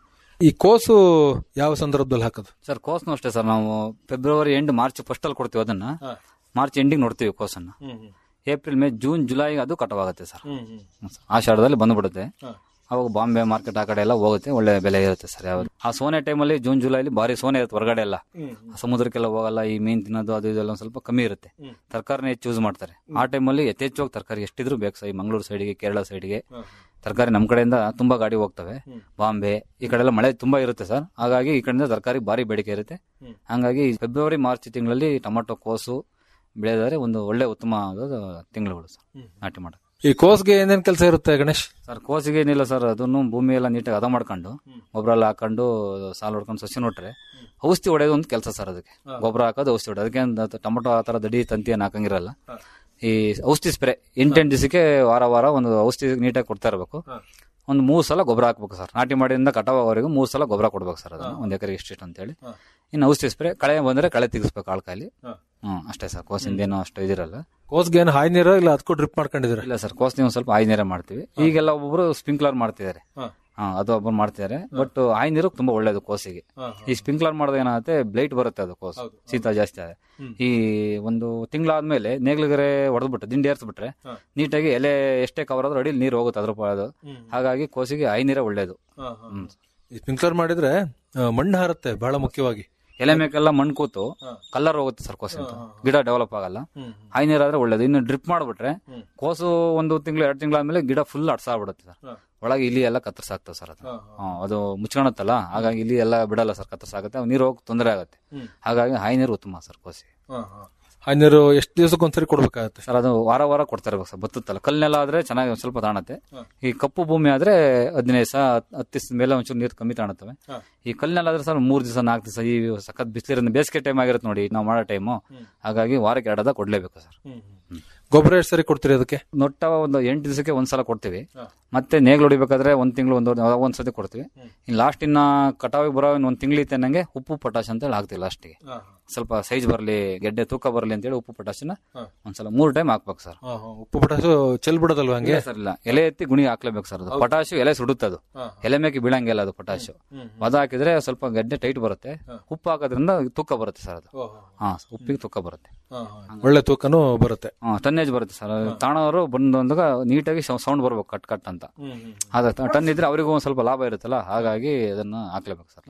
[SPEAKER 11] ಈ ಕೋಸು ಯಾವ ಸಂದರ್ಭದಲ್ಲಿ ಹಾಕೋದು
[SPEAKER 12] ಸರ್ ಕೋಸ್ನು ಅಷ್ಟೇ ಸರ್ ನಾವು ಫೆಬ್ರವರಿ ಎಂಡ್ ಮಾರ್ಚ್ ಫಸ್ಟ್ ಅಲ್ಲಿ ಕೊಡ್ತೀವಿ ಅದನ್ನ ಮಾರ್ಚ್ ಎಂಡಿಂಗ್ ನೋಡ್ತೀವಿ ಕೋಸನ್ನ ಏಪ್ರಿಲ್ ಮೇ ಜೂನ್ ಜುಲೈ ಅದು ಕಟವಾಗುತ್ತೆ ಸರ್ ಹ್ಮ್ ಸರ್. ಆಷಾಢದಲ್ಲಿ ಬಂದ್ಬಿಡುತ್ತೆ ಅವಾಗ ಬಾಂಬೆ ಮಾರ್ಕೆಟ್ ಆ ಕಡೆ ಎಲ್ಲ ಹೋಗುತ್ತೆ ಒಳ್ಳೆ ಬೆಲೆ ಇರುತ್ತೆ ಸರ್ ಯಾವ್ದು ಆ ಸೋನೆ ಟೈಮಲ್ಲಿ ಜೂನ್ ಜುಲೈಲಿ ಭಾರಿ ಸೋನೆ ಇರುತ್ತೆ ಹೊರಗಡೆ ಎಲ್ಲ ಸಮುದ್ರಕ್ಕೆಲ್ಲ ಹೋಗಲ್ಲ ಈ ಮೀನ್ ತಿನ್ನೋದು ಅದು ಇದೆಲ್ಲ ಒಂದ್ ಸ್ವಲ್ಪ ಕಮ್ಮಿ ಇರುತ್ತೆ ತರಕಾರಿನೇ ಹೆಚ್ಚು ಯೂಸ್ ಮಾಡ್ತಾರೆ ಆ ಟೈಮಲ್ಲಿ ಯಥೇಚ್ಛವಾಗಿ ತರಕಾರಿ ಎಷ್ಟಿದ್ರು ಬೇಕು ಸರ್ ಈ ಮಂಗಳೂರು ಸೈಡ್ಗೆ ಕೇರಳ ಸೈಡ್ಗೆ ತರಕಾರಿ ನಮ್ಮ ಕಡೆಯಿಂದ ತುಂಬಾ ಗಾಡಿ ಹೋಗ್ತವೆ ಬಾಂಬೆ ಈ ಕಡೆ ಎಲ್ಲ ಮಳೆ ತುಂಬಾ ಇರುತ್ತೆ ಸರ್ ಹಾಗಾಗಿ ಈ ಕಡೆಯಿಂದ ತರಕಾರಿ ಭಾರಿ ಬೇಡಿಕೆ ಇರುತ್ತೆ ಹಂಗಾಗಿ ಫೆಬ್ರವರಿ ಮಾರ್ಚ್ ತಿಂಗಳಲ್ಲಿ ಟೊಮಟೊ ಕೋಸು ಬೆಳೆದರೆ ಒಂದು ಒಳ್ಳೆ ಉತ್ತಮವಾದ ತಿಂಗಳುಗಳು ಸರ್ ನಾಟಿ ಮಾಡೋದು
[SPEAKER 11] ಈ ಕೋಸ್ಗೆ ಏನೇನ್ ಕೆಲಸ ಇರುತ್ತೆ ಗಣೇಶ್
[SPEAKER 12] ಸರ್ ಕೋಸಿಗೆ ಏನಿಲ್ಲ ಸರ್ ಅದನ್ನು ಭೂಮಿ ಎಲ್ಲ ನೀಟಾಗಿ ಹದ ಮಾಡ್ಕೊಂಡು ಗೊಬ್ಬರ ಎಲ್ಲ ಹಾಕೊಂಡು ಸಾಲು ಹೊಡ್ಕೊಂಡು ಸಸಿ ನೋಟ್ರೆ ಔಷಧಿ ಹೊಡೆಯೋದು ಒಂದು ಕೆಲಸ ಸರ್ ಅದಕ್ಕೆ ಗೊಬ್ಬರ ಹಾಕೋದು ಔಷಧಿ ಹೊಡೆಯೋದು ಅದಕ್ಕೆ ಒಂದು ಟೊಮೊಟೊ ಆ ತರ ದಡಿ ತಂತಿ ಏನು ಹಾಕಂಗಿರಲ್ಲ ಈ ಔಷಧಿ ಸ್ಪ್ರೇ ಎಂಟೆಂಟು ದಿವಸಕ್ಕೆ ವಾರ ವಾರ ಒಂದು ಔಷಧಿ ನೀಟಾಗಿ ಕೊಡ್ತಾ ಇರಬೇಕು ಒಂದು ಮೂರು ಸಲ ಗೊಬ್ಬರ ಹಾಕ್ಬೇಕು ಸರ್ ನಾಟಿ ಮಾಡಿದಿಂದ ಕಟಾವವರೆಗೂ ಮೂರು ಸಲ ಗೊಬ್ಬರ ಕೊಡ್ಬೇಕು ಸರ್ ಅದನ್ನು ಒಂದ್ ಎಕರೆಗೆ ಇಷ್ಟಿಷ್ಟು ಅಂತೇಳಿ ಇನ್ನು ಔಷಧಿ ಸ್ಪ್ರೇ ಕಳೆ ಬಂದ್ರೆ ಕಳೆ ತೆಗಿಸ್ಬೇಕು ಆಳ್ಕಾಲಿ ಹ್ಮ್ ಅಷ್ಟೇ ಸರ್ ಕೋಸಿಂದ ಏನೋ ಅಷ್ಟು ಇದಿರಲ್ಲ
[SPEAKER 11] ಕೋಸ್ಗೆ ಏನು ಹಾಯ್ ನೀರ ಇಲ್ಲ ಅದಕ್ಕೂ ಡ್ರಿಪ್ ಮಾಡ್ಕೊಂಡಿದ್ರೆ
[SPEAKER 12] ಇಲ್ಲ ಸರ್ ಕೋಸ್ ನೀವು ಸ್ವಲ್ಪ ಆಯ್ ನೀರೇ ಮಾಡ್ತೀವಿ ಈಗೆಲ್ಲ ಒಬ್ಬೊಬ್ರು ಸ್ಪ್ರಿಂಕ್ಲರ್ ಮಾಡ್ತಿದ್ದಾರೆ ಹಾ ಅದು ಒಬ್ಬರು ಮಾಡ್ತಿದ್ದಾರೆ ಬಟ್ ಆಯ್ ನೀರು ತುಂಬಾ ಒಳ್ಳೇದು ಕೋಸಿಗೆ ಈ ಸ್ಪ್ರಿಂಕ್ಲರ್ ಮಾಡಿದಾಗ ಏನಾಗುತ್ತೆ ಬ್ಲೈಟ್ ಬರುತ್ತೆ ಅದು ಕೋಸ್ ಶೀತ ಜಾಸ್ತಿ ಆದ್ರೆ ಈ ಒಂದು ತಿಂಗಳಾದ್ಮೇಲೆ ನೇಗ್ಲಿಗರೆ ಹೊಡೆದ್ಬಿಟ್ಟು ದಿಂಡಿ ಏರ್ಸ್ಬಿಟ್ರೆ ನೀಟಾಗಿ ಎಲೆ ಎಷ್ಟೇ ಕವರ್ ಆದ್ರೂ ಅಡಿಲಿ ನೀರು ಹೋಗುತ್ತೆ ಅದ್ರ ಅದು ಹಾಗಾಗಿ ಕೋಸಿಗೆ ಆಯ್ ನೀರೇ ಒಳ್ಳೇದು ಹ್ಮ್
[SPEAKER 11] ಈ ಸ್ಪ್ರಿಂಕ್ಲರ್ ಮಾಡಿದ್ರೆ ಆ, ಮಣ್ಣು ಹಾರುತ್ತೆ ಬಹಳ ಮುಖ್ಯವಾಗಿ
[SPEAKER 12] ಎಲೆ ಮೇಕೆಲ್ಲ ಮಣ್ಣು ಕೂತು ಕಲರ್ ಹೋಗುತ್ತೆ ಸರ್ ಕೋಸು ಅಂತ ಗಿಡ ಡೆವಲಪ್ ಆಗಲ್ಲ ಹೈ ನೀರಾದ್ರೆ ಒಳ್ಳೇದು ಇನ್ನು ಡ್ರಿಪ್ ಮಾಡ್ಬಿಟ್ರೆ ಕೋಸು ಒಂದು ತಿಂಗಳು ಎರಡು ತಿಂಗಳಾದ್ಮೇಲೆ ಗಿಡ ಫುಲ್ ಅಡ್ಸಾಗ್ಬಿಡುತ್ತೆ ಸರ್ ಒಳಗೆ ಇಲ್ಲಿ ಎಲ್ಲ ಕತ್ತರಿಸಾಗ್ತದೆ ಸರ್ ಅದು ಹಾ, ಅದು ಮುಚ್ಕೊಳತ್ತಲ್ಲ ಹಾಗಾಗಿ ಇಲ್ಲಿ ಎಲ್ಲ ಬಿಡಲ್ಲ ಸರ್ ಕತ್ತರಿಸಾಗುತ್ತೆ ನೀರು ಹೋಗಿ ತೊಂದರೆ ಆಗುತ್ತೆ ಹಾಗಾಗಿ ಹೈ ನೀರು ಉತ್ತಮ ಸರ್ ಕೋಸಿ
[SPEAKER 11] ಹಾಯ್ ನೀರು ಎಷ್ಟು ದಿವಸಕ್ಕೊಂದ್ಸರಿ ಕೊಡ್ಬೇಕಾಗತ್ತೆ
[SPEAKER 12] ಸರ್ ಅದು ವಾರ ವಾರ ಕೊಡ್ತಾ ಇರ್ಬೇಕು ಸರ್ ಬತ್ತುತ್ತಲ್ಲ ಕಲ್ನೆಲ್ಲ ಆದ್ರೆ ಚೆನ್ನಾಗಿ ಒಂದ್ ಸ್ವಲ್ಪ ತಾಣತ್ತೆ ಈ ಕಪ್ಪು ಭೂಮಿ ಆದ್ರೆ ಹದಿನೈದು ದಿವಸ ಹತ್ತು ದಿವಸ ಮೇಲೆ ಒಂಚೂರು ನೀರು ಕಮ್ಮಿ ತಾಣುತ್ತವೆ ಈ ಕಲ್ನೆಲ್ಲ ಆದ್ರೆ ಸರ್ ಮೂರ್ ದಿವಸ ನಾಲ್ಕು ದಿವಸ ಈ ಸಖತ್ ಬಿಸಿಲಿರೋದು ಬೇಸಿಗೆ ಟೈಮ್ ಆಗಿರುತ್ತೆ ನೋಡಿ ನಾವು ಮಾಡೋ ಟೈಮು ಹಾಗಾಗಿ ವಾರಕ್ಕೆ ಎರಡದ ಕೊಡ್ಲೇಬೇಕು ಸರ್
[SPEAKER 11] ಗೊಬ್ಬರ ಎಷ್ಟು ಸರಿ ಕೊಡ್ತೀರಿ ಅದಕ್ಕೆ
[SPEAKER 12] ನೊಟ್ಟ ಒಂದು ಎಂಟು ದಿವಸಕ್ಕೆ ಒಂದ್ಸಲ ಕೊಡ್ತೀವಿ ಮತ್ತೆ ನೇಗ್ಲು ಹೊಡಿಬೇಕಾದ್ರೆ ಒಂದ್ ತಿಂಗಳು ಒಂದು ಒಂದ್ಸತಿ ಕೊಡ್ತೀವಿ ಇನ್ ಲಾಸ್ಟ್ ಇನ್ನ ಕಟಾವಿಗೆ ಬರೋ ಇನ್ನು ಒಂದ್ ತಿಂಗಳಿತ್ತೆ ನಂಗೆ ಉಪ್ಪು ಪೊಟಾಶ್ ಅಂತ ಹೇಳಿ ಹಾಕ್ತೀವಿ ಲಾಸ್ಟಿಗೆ ಸ್ವಲ್ಪ ಸೈಜ್ ಬರಲಿ ಗೆಡ್ಡೆ ತೂಕ ಬರಲಿ ಅಂತೇಳಿ ಉಪ್ಪು ಪೊಟಾಶನ ಒಂದ್ಸಲ ಮೂರ್ ಟೈಮ್ ಹಾಕ್ಬೇಕು ಸರ್
[SPEAKER 11] ಉಪ್ಪು ಪೊಟಾಸು ಚೆಲ್ ಬಿಡೋದಲ್ವಾ ಹಂಗೆ
[SPEAKER 12] ಇಲ್ಲ ಸರ್ ಇಲ್ಲ ಎಲೆ ಎತ್ತಿ ಗುಣಿ ಹಾಕ್ಲೇಬೇಕು ಸರ್ ಅದು ಪೊಟಾಶು ಎಲೆ ಸುಡುತ್ತೆ ಅದು ಎಲೆ ಮೇಕೆ ಬೀಳಂಗಿಲ್ಲ ಅದು ಪೊಟಾಶು ಅದ ಹಾಕಿದ್ರೆ ಸ್ವಲ್ಪ ಗಡ್ಡೆ ಟೈಟ್ ಬರುತ್ತೆ ಉಪ್ಪು ಹಾಕೋದ್ರಿಂದ ತೂಕ ಬರುತ್ತೆ ಸರ್ ಅದು ಹಾ ಉಪ್ಪಿಗೆ ತೂಕ ಬರುತ್ತೆ
[SPEAKER 11] ಒಳ್ಳೆ ತೂಕನೂ ಬರುತ್ತೆ
[SPEAKER 12] ಹಾ ಟನ್ನೇಜ್ ಬರುತ್ತೆ ಸರ್ ತಾಣವರು ಬಂದಾಗ ನೀಟಾಗಿ ಸೌಂಡ್ ಬರ್ಬೇಕು ಕಟ್ ಕಟ್ ಅಂತ ಅದ ಟನ್ ಇದ್ರೆ ಅವರಿಗೂ ಒಂದ್ ಸ್ವಲ್ಪ ಲಾಭ ಇರುತ್ತಲ್ಲ ಹಾಗಾಗಿ ಅದನ್ನ ಹಾಕ್ಲೇಬೇಕು ಸರ್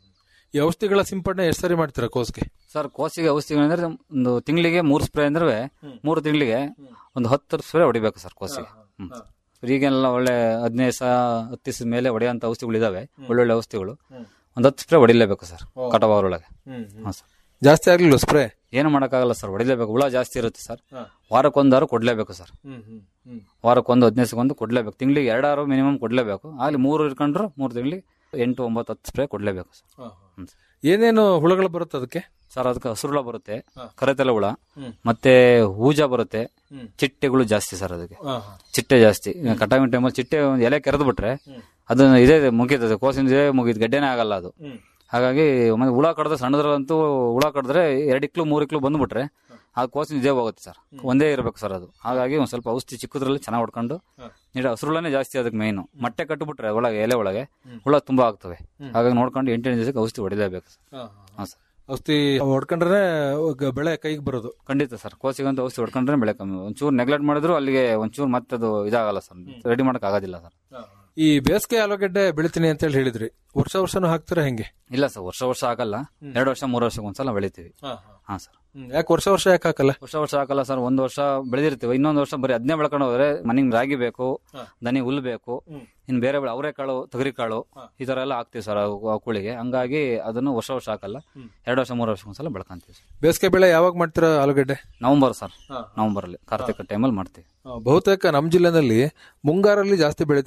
[SPEAKER 11] ಈ ಔಷಧಿಗಳ ಸಿಂಪಡಣೆ ಎಷ್ಟು ಸರಿ ಮಾಡ್ತೀರಾ ಕೋಸ್ಗೆ
[SPEAKER 12] ಸರ್ ಕೋಸಿಗೆ ಔಷಧಿಗಳು ಅಂದ್ರೆ ಒಂದು ತಿಂಗಳಿಗೆ ಮೂರು ಸ್ಪ್ರೇ ಅಂದ್ರೆ ಮೂರು ತಿಂಗಳಿಗೆ ಒಂದು ಹತ್ತು ಸ್ಪ್ರೇ ಹೊಡಿಬೇಕು ಸರ್ ಕೋಸಿಗೆ ಹ್ಮ್. ಈಗೆಲ್ಲ ಒಳ್ಳೆ ಹದಿನೈದು ಸಹ ಹತ್ತು ದಿವಸದ ಮೇಲೆ ಹೊಡೆಯುವಂತ ಔಷಧಿಗಳು ಇದಾವೆ ಒಳ್ಳೊಳ್ಳೆ ಔಷಧಿಗಳು ಒಂದ್ ಹತ್ತು ಸ್ಪ್ರೇ ಹೊಡಿಲೇಬೇಕು ಸರ್ ಕಟಾವ್ ಅವರೊಳಗೆ ಹಾ ಸರ್
[SPEAKER 11] ಜಾಸ್ತಿ ಆಗ್ಲಿಲ್ಲ ಸ್ಪ್ರೇ
[SPEAKER 12] ಏನು ಮಾಡಕ್ಕಾಗಲ್ಲ ಸರ್ ಹೊಡಿಲೇಬೇಕು ಹುಳ ಜಾಸ್ತಿ ಇರುತ್ತೆ ಸರ್ ವಾರಕ್ಕೊಂದಾರು ಕೊಡ್ಲೇಬೇಕು ಸರ್ ವಾರಕ್ಕೊಂದು ಹದಿನೈದು ಕೊಡ್ಲೇಬೇಕು ತಿಂಗಳಿಗೆ ಎರಡಾರು ಮಿನಿಮಮ್ ಕೊಡ್ಲೇಬೇಕು ಆಗ್ಲಿ ಮೂರು ಇಟ್ಕೊಂಡ್ರು ಮೂರು ತಿಂಗಳಿಗೆ ಎಂಟು ಒಂಬತ್ತು ಹತ್ತು ಸ್ಪ್ರೇ ಕೊಡ್ಲೇಬೇಕು ಸರ್ ಹ್ಮ್ ಸರ್.
[SPEAKER 11] ಏನೇನು ಹುಳುಗಳು ಬರುತ್ತೆ ಅದಕ್ಕೆ
[SPEAKER 12] ಸರ್ ಅದಕ್ಕೆ ಹಸುರುಳ ಬರುತ್ತೆ ಕರೆತಲೆ ಹುಳ ಮತ್ತೆ ಹೂಜ ಬರುತ್ತೆ ಚಿಟ್ಟೆಗಳು ಜಾಸ್ತಿ ಸರ್ ಅದಕ್ಕೆ ಚಿಟ್ಟೆ ಜಾಸ್ತಿ ಕಟಾವಿನ ಟೈಮಲ್ಲಿ ಚಿಟ್ಟೆ ಒಂದ್ ಎಲೆ ಕೆರೆದು ಬಿಟ್ರೆ ಅದನ್ನ ಇದೇ ಮುಗಿತದೆ ಕೋಸಿನ ಇದೇ ಮುಗಿದ್ ಗಡ್ಡೆನೇ ಆಗಲ್ಲ ಅದು ಹಾಗಾಗಿ ಮತ್ತೆ ಹುಳ ಕಡ್ದ್ರೆ ಸಣ್ಣದ್ರಂತೂ ಹುಳ ಕಡ್ದ್ರೆ ಎರಡು ಇಕ್ಲು ಮೂರು ಇಕ್ಲು ಬಂದ್ಬಿಟ್ರೆ ಆ ಕೋಸಿನ ಇದೇ ಹೋಗುತ್ತೆ ಸರ್ ಒಂದೇ ಇರಬೇಕು ಸರ್ ಅದು ಹಾಗಾಗಿ ಒಂದ್ ಸ್ವಲ್ಪ ಔಷಧಿ ಚಿಕ್ಕದ್ರಲ್ಲಿ ಚೆನ್ನಾಗಿ ಹೊಡ್ಕೊಂಡು ನೀಡ ಹಸುರುಳನೇ ಜಾಸ್ತಿ ಅದಕ್ಕೆ ಮೇಯ್ನು ಮೊಟ್ಟೆ ಕಟ್ಟಿಬಿಟ್ರೆ ಒಳಗೆ ಎಲೆ ಒಳಗೆ ಹುಳ ತುಂಬಾ ಆಗ್ತವೆ ಹಾಗಾಗಿ ನೋಡ್ಕೊಂಡು ಎಂಟೆಂಟು ದಿವಸಕ್ಕೆ ಔಷಧಿ ಹೊಡಿಲೇಬೇಕು ಸರ್ ಹಾಂ ಸರ್
[SPEAKER 11] ಔಷಧಿ ಹೊಡ್ಕೊಂಡ್ರೆ ಗ- ಬೆಳೆ ಕೈಗೆ ಬರೋದು
[SPEAKER 12] ಖಂಡಿತ ಸರ್ ಕೋಸಿಗಂತ ಔಷಧಿ ಹೊಡ್ಕೊಂಡ್ರೆ ಬೆಳೆ ಕಮ್ಮಿ ಒಂಚೂರು ನೆಗ್ಲೆಕ್ಟ್ ಮಾಡಿದ್ರು ಅಲ್ಲಿಗೆ ಒಂಚೂರು ಮತ್ತೆ ಅದು ಇದಾಗಲ್ಲ ಸರ್ ರೆಡಿ ಮಾಡಕ್ ಆಗೋದಿಲ್ಲ ಸರ್
[SPEAKER 11] ಈ ಬೇಸಿಗೆ ಆಲೂಗಡ್ಡೆ ಬೆಳಿತೀನಿ ಅಂತ ಹೇಳಿ ಹೇಳಿದ್ರಿ ವರ್ಷ ವರ್ಷನೂ ಹಾಕ್ತೀರಾ ಹೆಂಗೆ
[SPEAKER 12] ಇಲ್ಲ ಸರ್ ವರ್ಷ ವರ್ಷ ಆಗಲ್ಲ ಎರಡು ವರ್ಷ ಮೂರು ವರ್ಷಕ್ಕೆ ಒಂದ್ಸಲ ಬೆಳಿತೀವಿ ಹಾ ಸರ್
[SPEAKER 11] ಯಾಕೆ ವರ್ಷ ವರ್ಷ ಯಾಕೆ ಹಾಕಲ್ಲ
[SPEAKER 12] ವರ್ಷ ವರ್ಷ ಹಾಕಲ್ಲ ಸರ್ ಒಂದ್ ವರ್ಷ ಬೆಳೆದಿರ್ತೀವಿ ಇನ್ನೊಂದು ವರ್ಷ ಬರೀ ಅದನ್ನೇ ಬೆಳ್ಕೊಂಡು ಹೋದ್ರೆ ಮನೆಗೆ ರಾಗಿ ಬೇಕು ದನಿ ಹುಲ್ ಬೇಕು ಇನ್ ಬೇರೆ ಬೆಳೆ ಅವರೆಕಾಳು ತೊಗರಿ ಕಾಳು ಈ ತರ ಎಲ್ಲ ಹಾಕ್ತಿವಿ ಸರ್ ಕೂಳಿಗೆ ಹಂಗಾಗಿ ಅದನ್ನು ವರ್ಷ ವರ್ಷ ಹಾಕಲ್ಲ ಎರಡು ವರ್ಷ ಮೂರು ವರ್ಷಕ್ಕೆ ಒಂದ್ಸಲ ಬೆಳ್ಕೊಂತೀವಿ ಸರ್
[SPEAKER 11] ಬೇಸಿಗೆ ಬೆಳೆ ಯಾವಾಗ ಮಾಡ್ತೀರಾ ಆಲೂಗಡ್ಡೆ
[SPEAKER 12] ನವಂಬರ್ ಸರ್ ನವಂಬರ್ ಅಲ್ಲಿ ಕಾರ್ತಿಕ ಟೈಮಲ್ಲಿ ಮಾಡ್ತೀವಿ
[SPEAKER 11] ಆ, ಬಹುತೇಕ ನಮ್ಮ ಜಿಲ್ಲೆನಲ್ಲಿ ಮುಂಗಾರಲ್ಲಿ ಜಾಸ್ತಿ ಬೆಳಿತಾರೆ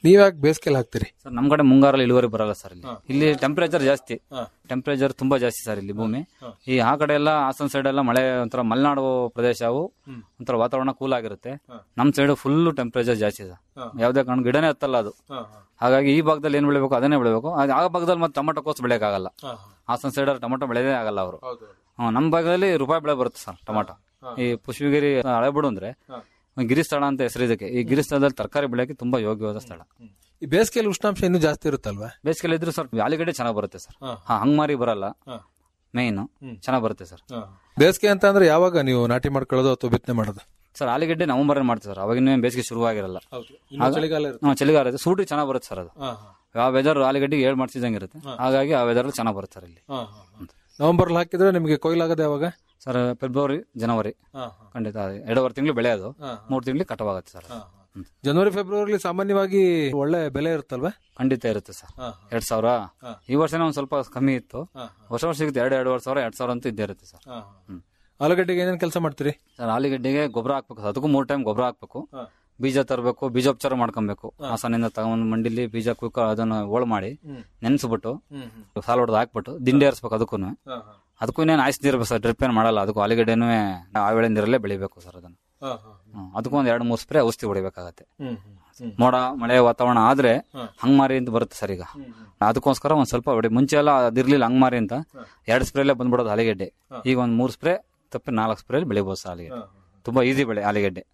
[SPEAKER 11] ನೀವ್ಯಾಕೆ ಬೇಸಿಗೆಲ್ ಹಾಕ್ತೀರಿ
[SPEAKER 12] ಸರ್ ನಮ್ ಕಡೆ ಮುಂಗಾರಲ್ಲಿ ಇಳುವರಿ ಬರಲ್ಲ ಸರ್ ಇಲ್ಲಿ ಇಲ್ಲಿ ಟೆಂಪರೇಚರ್ ಜಾಸ್ತಿ ಟೆಂಪರೇಚರ್ ತುಂಬಾ ಜಾಸ್ತಿ ಸರ್ ಇಲ್ಲಿ ಭೂಮಿ ಈ ಆ ಕಡೆ ಎಲ್ಲ ಹಾಸನ ಸೈಡ್ ಎಲ್ಲ ಮಳೆ ಒಂಥರ ಮಲೆನಾಡು ಪ್ರದೇಶವು ಒಂಥರ ವಾತಾವರಣ ಕೂಲ್ ಆಗಿರುತ್ತೆ ನಮ್ ಸೈಡ್ ಫುಲ್ ಟೆಂಪರೇಚರ್ ಜಾಸ್ತಿ ಸರ್ ಯಾವ್ದೇ ಕಾರಣ ಗಿಡನೇ ಹತ್ತಲ್ಲ ಅದು ಹಾಗಾಗಿ ಈ ಭಾಗದಲ್ಲಿ ಏನ್ ಬೆಳಿಬೇಕು ಅದನ್ನೇ ಬೆಳಿಬೇಕು ಅದ್- ಆ ಭಾಗದಲ್ಲಿ ಮತ್ತೆ ಟೊಮೆಟೊ ಕೋಸ್ ಬೆಳೆಯಕ್ಕಾಗಲ್ಲ ಹಾಸನ ಸೈಡ್ ಟೊಮೆಟೊ ಬೆಳೆದೇ ಆಗಲ್ಲ ಅವರು ನಮ್ ಭಾಗದಲ್ಲಿ ರೂಪಾಯಿ ಬೆಳೆ ಬರುತ್ತೆ ಸರ್ ಟೊಮೆಟೊ ಈ ಪುಷ್ಪಗಿರಿ ಹಳೆಬಿಡು ಅಂದ್ರೆ ಗಿರಿಸ್ಥಳ ಅಂತ ಹೆಸರು ಇದಕ್ಕೆ ಈ ಗಿರಿಸ್ಥಳದಲ್ಲಿ ತರಕಾರಿ ಬೆಳೆಯಕ್ಕೆ ತುಂಬಾ ಯೋಗ್ಯವಾದ ಸ್ಥಳ
[SPEAKER 11] ಈ ಬೇಸಿಗೆಯಲ್ಲಿ ಉಷ್ಣಾಂಶ ಇನ್ನೂ ಜಾಸ್ತಿ ಇರುತ್ತಲ್ವಾ
[SPEAKER 12] ಬೇಸಿಗೆಲ್ಲ ಇದ್ರು ಸರ್ ಆಲೂಗಡ್ಡೆ ಚೆನ್ನಾಗಿ ಬರುತ್ತೆ ಸರ್ ಹಾ ಹಂಗ್ಮಾರಿ ಬರಲ್ಲ ಮೇನ್ ಚೆನ್ನಾಗಿ ಬರುತ್ತೆ ಸರ್
[SPEAKER 11] ಬೇಸಿಗೆ ಅಂತ ಅಂದ್ರೆ ಯಾವಾಗ ನೀವು ನಾಟಿ ಮಾಡ್ಕೊಳ್ಳೋದು ಅಥವಾ ಬಿತ್ತನೆ ಮಾಡೋದು
[SPEAKER 12] ಸರ್ ಆಲೂಗಡ್ಡೆ ನವೆಂಬರ್ ಮಾಡ್ತೀವಿ ಸರ್ ಅವಾಗಿನ ಬೇಸಿಗೆ ಶುರುವಾಗಿರಲ್ಲ
[SPEAKER 11] ಇನ್ನು ಚಳಿಗಾಲ ಇರುತ್ತೆ.
[SPEAKER 12] ಹಾ, ಚಳಿಗಾಲ ಇರುತ್ತೆ ಸೂಟಿ ಚೆನ್ನಾಗಿ ಬರುತ್ತೆ ಸರ್ ಅದು ಯಾವ ವೆದರ್ ಆಲೂಗಡ್ಡೆಗೆ ಏಳು ಮಾಡ್ತಿದ್ದಂಗೆ ಇರುತ್ತೆ ಹಾಗಾಗಿ ಆ ವೆದರ್ ಚೆನ್ನಾಗಿ ಬರುತ್ತೆ ಸರ್ ಇಲ್ಲಿ
[SPEAKER 11] ನವೆಂಬರ್ ಹಾಕಿದ್ರೆ ನಿಮಗೆ ಕೊಯ್ಲಾಗದೆ ಯಾವಾಗ
[SPEAKER 12] ಸರ್ ಫೆಬ್ರವರಿ ಜನವರಿ ಖಂಡಿತ ಅದೇ. ಎರಡೂವರೆ ತಿಂಗಳು ಬೆಳೆ ಅದು ಮೂರು ತಿಂಗಳು ಕಟವಾಗುತ್ತೆ ಸರ್
[SPEAKER 11] ಜನವರಿ ಫೆಬ್ರವರಿ ಸಾಮಾನ್ಯವಾಗಿ ಒಳ್ಳೆ ಬೆಲೆ ಇರುತ್ತಲ್ವಾ
[SPEAKER 12] ಖಂಡಿತ ಇರುತ್ತೆ ಸರ್ ಎರಡ್ ಸಾವಿರ ಈ ವರ್ಷನೇ ಒಂದ್ ಸ್ವಲ್ಪ ಕಮ್ಮಿ ಇತ್ತು ವರ್ಷ ವರ್ಷ ಸಿಗುತ್ತೆ ಎರಡು ಎರಡುವರೆ ಸಾವಿರ ಎರಡ್ ಸಾವಿರ ಅಂತೂ ಇದ್ದೇ ಇರುತ್ತೆ ಸರ್ ಹ್ಮ್.
[SPEAKER 11] ಆಲೂಗಡ್ಡೆಗೆ ಏನೇನು ಕೆಲಸ ಮಾಡ್ತೀರಿ
[SPEAKER 12] ಸರ್ ಆಲೂಗಡ್ಡೆಗೆ ಗೊಬ್ಬರ ಹಾಕ್ಬೇಕು ಸರ್. ಅದಕ್ಕೂ ಮೂರ್ ಟೈಮ್ ಗೊಬ್ಬರ ಹಾಕ್ಬೇಕು ಬೀಜ ತರಬೇಕು ಬೀಜೋಪಚಾರ ಮಾಡ್ಕೊಬೇಕು ಹಾಸನಿಂದ ತಗೊಂಡ್ ಮಂಡಿಲಿ ಬೀಜ ಕುಯ್ಕ ಅದನ್ನ ಓಳ್ ಮಾಡಿ ನೆನ್ಸ್ಬಿಟ್ಟು ಸಾಲ ಹೊಡೆದು ಹಾಕ್ಬಿಟ್ಟು ದಿಂಡಿ ಏರಿಸ್ಬೇಕು ಅದಕ್ಕೂ ಅದಕ್ಕೂ ಇನ್ನೇನು ಆಯ್ಸ್ ನೀರ್ಬೇಕು ಸರ್ ಡ್ರಿಪ್ ಏನ್ ಮಾಡಲ್ಲ ಅದಕ್ಕೂ ಆಲೂಗಡ್ಡೆನೂ ಆವೇಳೆ ನೀರಲ್ಲೇ ಬೆಳಿಬೇಕು ಸರ್ ಅದನ್ನ ಹ್ಮ್. ಅದಕ್ಕೂ ಒಂದ್ ಎರಡು ಮೂರು ಸ್ಪ್ರೇ ಔಷಧಿ ಹೊಡಿಬೇಕಾಗತ್ತೆ ಮೋಡ ಮಳೆ ವಾತಾವರಣ ಆದ್ರೆ ಹಂಗ್ಮಾರಿ ಅಂತ ಬರುತ್ತೆ ಸರ್ ಈಗ ಅದಕ್ಕೋಸ್ಕರ ಒಂದ್ ಸ್ವಲ್ಪ ಹೊಡಿ ಮುಂಚೆ ಎಲ್ಲ ಅದಿರ್ಲಿಲ್ಲ ಹಂಗ್ಮಾರಿ ಅಂತ ಎರಡು ಸ್ಪ್ರೇಲೆ ಬಂದ್ಬಿಡೋದು ಆಲೂಗಡ್ಡೆ ಈಗ ಒಂದ್ ಮೂರ್ ಸ್ಪ್ರೇ ತಪ್ಪಿ ನಾಲ್ಕು ಸ್ಪ್ರೇ ಬೆಳಿಬೋದು ಸರ್ ಆಲೂಗಡ್ಡೆ ತುಂಬಾ ಈಸಿ ಬೆಳೆ ಆಲೂಗಡ್ಡೆ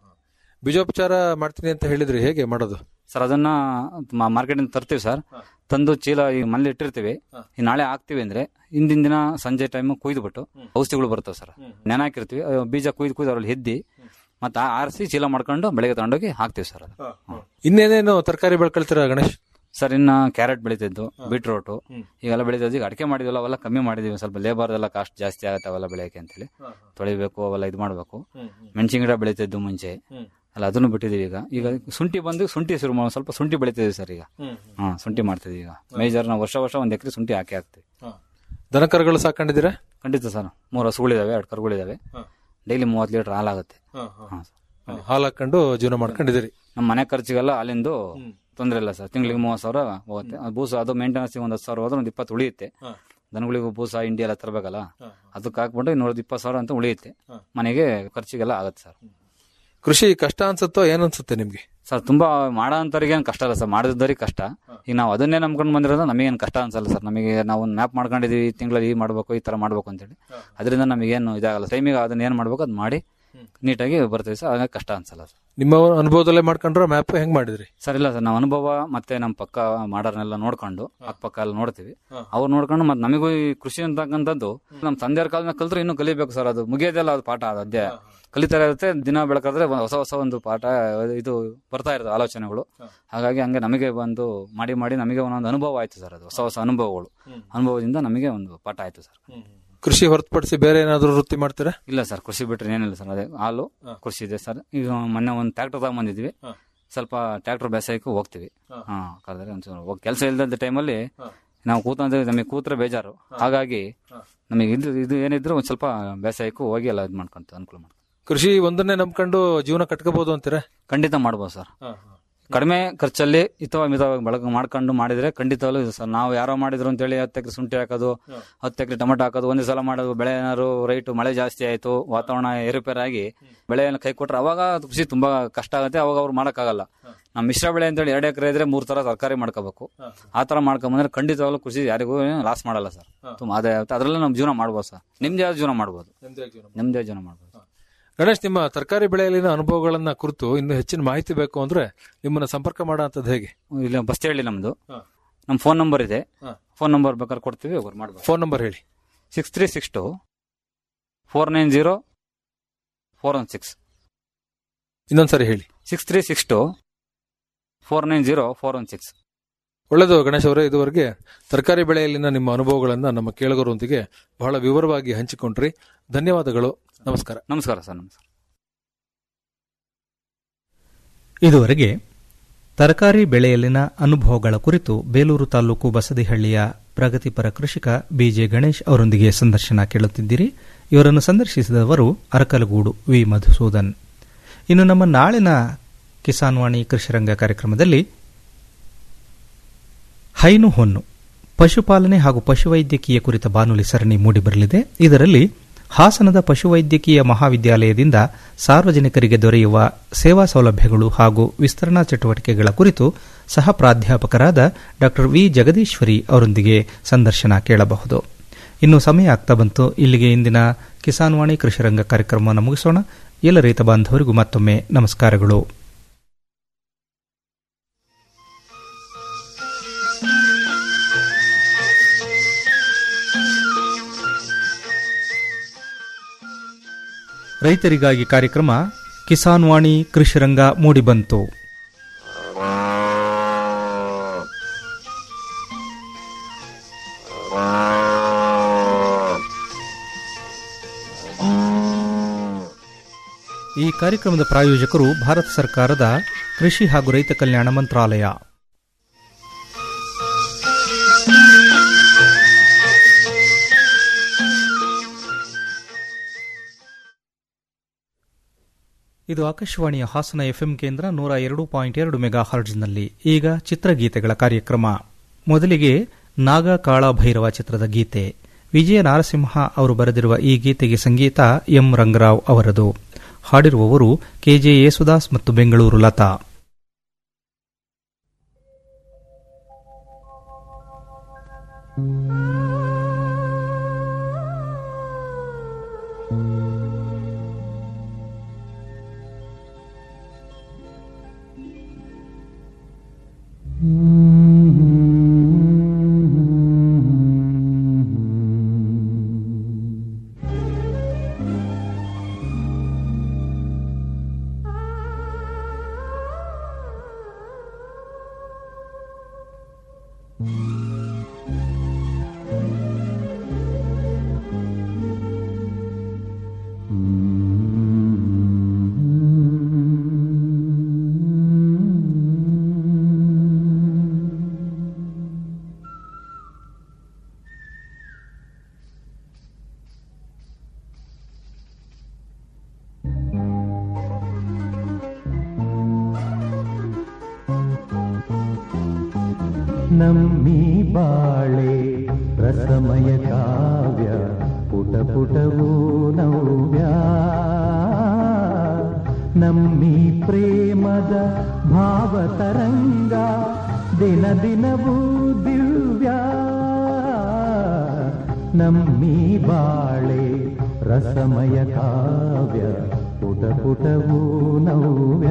[SPEAKER 11] ಬೀಜೋಪಚಾರ ಮಾಡ್ತೀನಿ ಅಂತ ಹೇಳಿದ್ರಿ ಹೇಗೆ ಮಾಡೋದು
[SPEAKER 12] ಸರ್ ಅದನ್ನ ಮಾರ್ಕೆಟ್ ಇಂದ ತರ್ತೀವಿ ಸರ್ ತಂದು ಚೀಲ ಈ ಮನೇಲಿ ಇಟ್ಟಿರ್ತೀವಿ ಈ ನಾಳೆ ಹಾಕ್ತಿವಿ ಅಂದ್ರೆ ಹಿಂದಿನ ದಿನ ಸಂಜೆ ಟೈಮ್ ಕುಯ್ದುಬಿಟ್ಟು ಔಷಧಿಗಳು ಬರ್ತವೆ ಸರ್ ನೆನ ಹಾಕಿರ್ತೀವಿ ಅವು ಬೀಜ ಕುಯ್ದು ಕುಯ್ದು ಅದ್ರಲ್ಲಿ ಹೆದ್ದಿ ಮತ್ತೆ ಆರಿಸಿ ಚೀಲ ಮಾಡ್ಕೊಂಡು ಬೆಳಗ್ಗೆ ತಗೊಂಡೋಗಿ ಹಾಕ್ತಿವಿ ಸರ್ ಅದು
[SPEAKER 11] ಇನ್ನೇನೇನು ತರಕಾರಿ ಬೆಳ್ಕೊಳ್ತೀರಾ ಗಣೇಶ್
[SPEAKER 12] ಸರ್ ಇನ್ನ ಕ್ಯಾರೆಟ್ ಬೆಳಿತಿದ್ದು ಬೀಟ್ರೋಟು ಈಗೆಲ್ಲ ಬೆಳಿತಿದ್ದು ಈಗ ಅಡಿಕೆ ಮಾಡಿದ್ವಲ್ಲ ಅವೆಲ್ಲ ಕಮ್ಮಿ ಮಾಡಿದೀವಿ ಸ್ವಲ್ಪ ಲೇಬರ್ ಎಲ್ಲ ಕಾಸ್ಟ್ ಜಾಸ್ತಿ ಆಗುತ್ತೆ ಅವೆಲ್ಲ ಬೆಳೆಯಕ್ಕೆ ಅಂತೇಳಿ ತೊಳಿಬೇಕು ಅವೆಲ್ಲ ಇದು ಮಾಡಬೇಕು ಮೆಣಸಿನ ಗಿಡ ಬೆಳಿತಿದ್ದು ಮುಂಚೆ ಅಲ್ಲ ಅದನ್ನು ಬಿಟ್ಟಿದೀವಿ ಈಗ ಈಗ ಶುಂಠಿ ಬಂದು ಶುಂಠಿ ಶುರು ಮಾಡಿ ಸ್ವಲ್ಪ ಶುಂಠಿ ಬೆಳಿತಿದ್ದೀವಿ ಸರ್ ಈಗ ಹಾ ಶುಂಠಿ ಮಾಡ್ತಿದೀವಿ ಈಗ ಮೇಜರ್ ನಾವು ವರ್ಷ ವರ್ಷ ಒಂದ್ ಎಕರೆ ಶುಂಠಿ ಹಾಕಿ ಹಾಕ್ತಿವಿ
[SPEAKER 11] ದನಕರುಗಳು ಸಾಕೊಂಡಿದ್ದೀರಾ
[SPEAKER 12] ಖಂಡಿತ ಸರ್ ಮೂರು ಹಸುಗಳಿದಾವೆ ಎರಡು ಕರುಗಳಿದಾವೆ ಡೈಲಿ ಮೂವತ್ತು ಲೀಟರ್ ಹಾಲಾಗುತ್ತೆ ಹಾ ಸರ್
[SPEAKER 11] ಹಾಲು ಹಾಕೊಂಡು ಜೀವನ ಮಾಡ್ಕೊಂಡಿದ್ದೀರಿ
[SPEAKER 12] ನಮ್ಮ ಮನೆ ಖರ್ಚಿಗೆಲ್ಲ ಅಲ್ಲಿಂದು ತೊಂದರೆ ಇಲ್ಲ ಸರ್ ತಿಂಗಳಿಗೆ ಮೂವತ್ತು ಸಾವಿರ ಹೋಗುತ್ತೆ ಅದು ಬೂಸ ಅದು ಮೇಂಟೆನೆನ್ಸ್ ಒಂದು ಹತ್ತು ಸಾವಿರ ಹೋದ್ರೆ ಒಂದು ಇಪ್ಪತ್ತು ಉಳಿಯುತ್ತೆ ದನಗಳಿಗೂ ಬೂಸ ಇಂಡಿ ಎಲ್ಲ ತರಬೇಕಲ್ಲ ಅದಕ್ಕೆ ಹಾಕ್ಬಿಟ್ಟು ಇನ್ನೂರ ಇಪ್ಪತ್ತು ಸಾವಿರ ಅಂತ ಉಳಿಯುತ್ತೆ ಮನೆಗೆ ಖರ್ಚಿಗೆಲ್ಲ ಆಗುತ್ತೆ ಸರ್
[SPEAKER 11] ಕೃಷಿ ಕಷ್ಟ ಅನ್ಸುತ್ತೋ ಏನ್ ಅನ್ಸುತ್ತೆ ನಿಮ್ಗೆ
[SPEAKER 12] ಸರ್ ತುಂಬಾ ಮಾಡೋ ಅಂತವ್ರಿಗೆ ಏನು ಕಷ್ಟ ಇಲ್ಲ ಸರ್ ಮಾಡಿದವ್ರಿಗೆ ಕಷ್ಟ ಈಗ ನಾವು ಅದನ್ನೇ ನಂಬ್ಕೊಂಡು ಬಂದಿರೋದು ನಮಗೇನು ಕಷ್ಟ ಅನ್ಸಲ್ಲ ಸರ್ ನಮಗೆ ನಾವು ಒಂದು ಮ್ಯಾಪ್ ಮಾಡ್ಕೊಂಡಿದೀವಿ ಈ ತಿಂಗಳಲ್ಲಿ ಈ ಮಾಡ್ಬೇಕು ಈ ತರ ಮಾಡ್ಬೇಕು ಅಂತೇಳಿ ಅದರಿಂದ ನಮಗೇನು ಇದಾಗಲ್ಲ ಟೈಮಿಗೆ ಅದನ್ನ ಏನ್ ಮಾಡ್ಬೇಕು ಅದು ಮಾಡಿ ನೀಟಾಗಿ ಬರ್ತೀವಿ ಸರ್ ಹಾಗಾಗಿ ಕಷ್ಟ ಅನ್ಸಲ್ಲ ಸರ್
[SPEAKER 11] ನಿಮ್ಮ ಅನುಭವದಲ್ಲೇ ಮಾಡ್ಕೊಂಡ್ರ ಮ್ಯಾಪ್ ಹೆಂಗ್ ಮಾಡಿದ್ರಿ
[SPEAKER 12] ಸರ್ ಇಲ್ಲ ಸರ್ ನಾವು ಅನುಭವ ಮತ್ತೆ ನಮ್ಮ ಪಕ್ಕ ಮಾಡೋರ್ನೆಲ್ಲ ನೋಡ್ಕೊಂಡು ಅಕ್ಕಪಕ್ಕ ಎಲ್ಲ ನೋಡ್ತೀವಿ ಅವ್ರು ನೋಡ್ಕೊಂಡು ಮತ್ತೆ ನಮಗೂ ಈ ಕೃಷಿ ಅಂತಕ್ಕಂಥದ್ದು ನಮ್ಮ ತಂದೆಯವ್ರ ಕಾಲದ ಕಲ್ತ್ರೆ ಇನ್ನೂ ಕಲಿಬೇಕು ಸರ್ ಅದು ಮುಗಿಯೋದೆಲ್ಲ ಅದು ಪಾಠ ಅದು ಅಧ್ಯಾಯ ಕಲಿತಾ ಇರುತ್ತೆ ದಿನ ಬೆಳಕಾದ್ರೆ ಒಂದು ಹೊಸ ಹೊಸ ಒಂದು ಪಾಠ ಇದು ಬರ್ತಾ ಇರುತ್ತೆ ಆಲೋಚನೆಗಳು ಹಾಗಾಗಿ ಹಂಗೆ ನಮಗೆ ಬಂದು ಮಾಡಿ ಮಾಡಿ ನಮಗೆ ಒಂದೊಂದು ಅನುಭವ ಆಯ್ತು ಸರ್ ಅದು ಹೊಸ ಹೊಸ ಅನುಭವಗಳು ಅನುಭವದಿಂದ ನಮಗೆ ಒಂದು ಪಾಠ ಆಯ್ತು ಸರ್
[SPEAKER 11] ಕೃಷಿ ಹೊರತುಪಡಿಸಿ ಬೇರೆ ಏನಾದ್ರು ವೃತ್ತಿ ಮಾಡ್ತೀರಾ
[SPEAKER 12] ಇಲ್ಲ ಸರ್ ಕೃಷಿ ಬಿಟ್ರೆ ಏನಿಲ್ಲ ಸರ್ ಅದೇ ಹಾಲು ಕೃಷಿ ಇದೆ ಸರ್ ಈಗ ಮೊನ್ನೆ ಒಂದು ಟ್ರ್ಯಾಕ್ಟರ್ ತಗೊಂಬಂದಿದ್ವಿ ಸ್ವಲ್ಪ ಟ್ರ್ಯಾಕ್ಟರ್ ಬೇಸಾಯಕ್ಕೂ ಹೋಗ್ತೀವಿ ಹಾ ಕರೆದ್ರೆ ಒಂಚೂರು ಕೆಲಸ ಇಲ್ಲದ ಟೈಮಲ್ಲಿ ನಾವು ಕೂತಂದ್ರೆ ನಮಗೆ ಕೂತ್ರೆ ಬೇಜಾರು ಹಾಗಾಗಿ ನಮಗೆ ಇದು ಇದು ಏನಿದ್ರು ಒಂದ್ ಸ್ವಲ್ಪ ಬೇಸಾಯಕ್ಕೂ ಹೋಗಿ ಎಲ್ಲ ಇದು ಮಾಡ್ಕೊಂತ ಅನುಕೂಲ ಮಾಡ್ಕೊಂತ
[SPEAKER 11] ಕೃಷಿ ಒಂದನ್ನೇ ನಂಬ್ಕೊಂಡು ಜೀವನ ಕಟ್ಕೋಬಹುದು ಅಂತೀರಾ
[SPEAKER 12] ಖಂಡಿತ ಮಾಡ್ಬೋದು ಸರ್ ಕಡಿಮೆ ಖರ್ಚಲ್ಲಿ ಹಿತವಾಗಿ ಮಿತವಾಗಿ ಬಳಕೆ ಮಾಡ್ಕೊಂಡು ಮಾಡಿದ್ರೆ ಖಂಡಿತವಾಗ್ಲೂ ಇದು ಸರ್ ನಾವು ಯಾರೋ ಮಾಡಿದ್ರು ಅಂತೇಳಿ ಹತ್ತು ಎಕರೆ ಶುಂಠಿ ಹಾಕೋದು ಹತ್ತು ಎಕರೆ ಟೊಮೆಟೊ ಹಾಕೋದು ಒಂದೇ ಸಲ ಮಾಡೋದು ಬೆಳೆ ಏನಾದ್ರು ರೈಟ್ ಮಳೆ ಜಾಸ್ತಿ ಆಯ್ತು ವಾತಾವರಣ ಏರುಪೇರಾಗಿ ಬೆಳೆ ಎಲ್ಲ ಕೈ ಕೊಟ್ರೆ ಅವಾಗ ಅದು ಕೃಷಿ ತುಂಬಾ ಕಷ್ಟ ಆಗುತ್ತೆ ಅವಾಗ ಅವ್ರು ಮಾಡಕ್ಕಾಗಲ್ಲ ನಮ್ಮ ಮಿಶ್ರ ಬೆಳೆ ಅಂತೇಳಿ ಎರಡು ಎಕರೆ ಇದ್ರೆ ಮೂರ್ ತರ ತರಕಾರಿ ಮಾಡ್ಕೋಬೇಕು ಆ ತರ ಮಾಡ್ಕೊಂಬಂದ್ರೆ ಖಂಡಿತವಾಗ್ಲೂ ಕೃಷಿ ಯಾರಿಗೂ ಲಾಸ್ ಮಾಡಲ್ಲ ಸರ್ ತುಂಬಾ ಆದಾಯ ಆಗುತ್ತೆ ಅದ್ರಲ್ಲೇ ನಾವು ಜೀವನ ಮಾಡ್ಬೋದು ಸರ್ ನಿಮ್ದೇ ಜೀವನ ಮಾಡ್ಬೋದು ನಿಮ್ದೇ ಜೀವನ ಮಾಡ್ಬೋದು
[SPEAKER 11] ಗಣೇಶ್ ನಿಮ್ಮ ತರಕಾರಿ ಬೆಳೆಯಲ್ಲಿನ ಅನುಭವಗಳನ್ನ ಕುರಿತು ಇನ್ನು ಹೆಚ್ಚಿನ ಮಾಹಿತಿ ಬೇಕು ಅಂದ್ರೆ ನಿಮ್ಮನ್ನ ಸಂಪರ್ಕ ಮಾಡೋ ಅಂತದ್ದು ಹೇಗೆ
[SPEAKER 12] ಇಲ್ಲ ಬಸ್ ಹೇಳಿ ನಮ್ದು ನಮ್ ಫೋನ್ ನಂಬರ್ ಇದೆ ಫೋನ್ ನಂಬರ್ ಬೇಕಾದ್ರೆ ಕೊಡ್ತೀವಿ ಅವ್ರು ಮಾಡ್ಬೋದು
[SPEAKER 11] ಫೋನ್ ನಂಬರ್ ಹೇಳಿ
[SPEAKER 12] six three six two four nine zero four one six
[SPEAKER 11] ಇನ್ನೊಂದ್ಸರಿ ಹೇಳಿ
[SPEAKER 12] six three six two four nine zero four one six
[SPEAKER 11] ಒಳ್ಳೆಯದು ಗಣೇಶ್ ಅವರೇ ಇದುವರೆಗೆ ತರಕಾರಿ ಬೆಳೆಯಲ್ಲಿನ ನಿಮ್ಮ ಅನುಭವಗಳನ್ನ ನಮ್ಮ ಕೇಳುಗರೊಂದಿಗೆ ಬಹಳ ವಿವರವಾಗಿ ಹಂಚಿಕೊಂಡ್ರಿ ಧನ್ಯವಾದಗಳು ನಮಸ್ಕಾರ
[SPEAKER 12] ನಮಸ್ಕಾರ ಸರ್ ನಮಸ್ಕಾರ
[SPEAKER 1] ಇದುವರೆಗೆ ತರಕಾರಿ ಬೆಳೆಯಲ್ಲಿನ ಅನುಭವಗಳ ಕುರಿತು ಬೇಲೂರು ತಾಲೂಕು ಬಸದಿಹಳ್ಳಿಯ ಪ್ರಗತಿಪರ ಕೃಷಿಕ ಬಿಜೆ ಗಣೇಶ್ ಅವರೊಂದಿಗೆ ಸಂದರ್ಶನ ಕೇಳುತ್ತಿದ್ದೀರಿ ಇವರನ್ನು ಸಂದರ್ಶಿಸಿದವರು ಅರಕಲಗೂಡು ವಿ ಮಧುಸೂದನ್ ಇನ್ನು ನಮ್ಮ ನಾಳಿನ ಕಿಸಾನ್ ವಾಣಿ ಕೃಷಿರಂಗ ಕಾರ್ಯಕ್ರಮದಲ್ಲಿ ಹೈನು ಹೊನ್ನು ಪಶುಪಾಲನೆ ಹಾಗೂ ಪಶುವೈದ್ಯಕೀಯ ಕುರಿತ ಬಾನುಲಿ ಸರಣಿ ಮೂಡಿಬರಲಿದೆ ಇದರಲ್ಲಿ ಹಾಸನದ ಪಶುವೈದ್ಯಕೀಯ ಮಹಾವಿದ್ಯಾಲಯದಿಂದ ಸಾರ್ವಜನಿಕರಿಗೆ ದೊರೆಯುವ ಸೇವಾ ಸೌಲಭ್ಯಗಳು ಹಾಗೂ ವಿಸ್ತರಣಾ ಚಟುವಟಿಕೆಗಳ ಕುರಿತು ಸಹ ಪ್ರಾಧ್ಯಾಪಕರಾದ ಡಾ ವಿ ಜಗದೀಶ್ವರಿ ಅವರೊಂದಿಗೆ ಸಂದರ್ಶನ ಕೇಳಬಹುದು ಇನ್ನು ಸಮಯ ಆಗ್ತಾ ಬಂತು ಇಲ್ಲಿಗೆ ಇಂದಿನ ಕಿಸಾನ್ ವಾಣಿ ಕೃಷಿರಂಗ ಕಾರ್ಯಕ್ರಮವನ್ನು ಮುಗಿಸೋಣ ಎಲ್ಲ ರೈತ ಬಾಂಧವರಿಗೂ ಮತ್ತೊಮ್ಮೆ ನಮಸ್ಕಾರಗಳು ರೈತರಿಗಾಗಿ ಕಾರ್ಯಕ್ರಮ ಕಿಸಾನ್ ವಾಣಿ ಕೃಷಿರಂಗ ಮೂಡಿಬಂತು ಈ ಕಾರ್ಯಕ್ರಮದ ಪ್ರಾಯೋಜಕರು ಭಾರತ ಸರ್ಕಾರದ ಕೃಷಿ ಹಾಗೂ ರೈತ ಕಲ್ಯಾಣ ಮಂತ್ರಾಲಯ ಇದು ಆಕಾಶವಾಣಿಯ ಹಾಸನ ಎಫ್ಎಂ ಕೇಂದ್ರ ನೂರ ಎರಡು ಪಾಯಿಂಟ್ ಎರಡು ಮೆಗಾ ಹರ್ಡ್ಸ್ನಲ್ಲಿ ಈಗ ಚಿತ್ರಗೀತೆಗಳ ಕಾರ್ಯಕ್ರಮ ಮೊದಲಿಗೆ ನಾಗ ಕಾಳ ಭೈರವ ಚಿತ್ರದ ಗೀತೆ ವಿಜಯ ನಾರಸಿಂಹ ಅವರು ಬರೆದಿರುವ ಈ ಗೀತೆಗೆ ಸಂಗೀತ ಎಂ ರಂಗರಾವ್ ಅವರದು ಹಾಡಿರುವವರು ಕೆಜೆ ಯೇಸುದಾಸ್ ಮತ್ತು ಬೆಂಗಳೂರು ಲತಾ
[SPEAKER 13] ನಮ್ಮಿ ಬಾಳೆ ರಸಮಯ ಕಾವ್ಯ ಪುಟ ಪುಟವೂ ನವ್ಯ ನಮ್ಮಿ ಪ್ರೇಮದ ಭಾವತರಂಗ ದಿನ ದಿನವೂ ದಿವ್ಯ ನಮ್ಮಿ ಬಾಳೆ ರಸಮಯ ಕಾವ್ಯ ಪುಟ ಪುಟವೂ ನವ್ಯ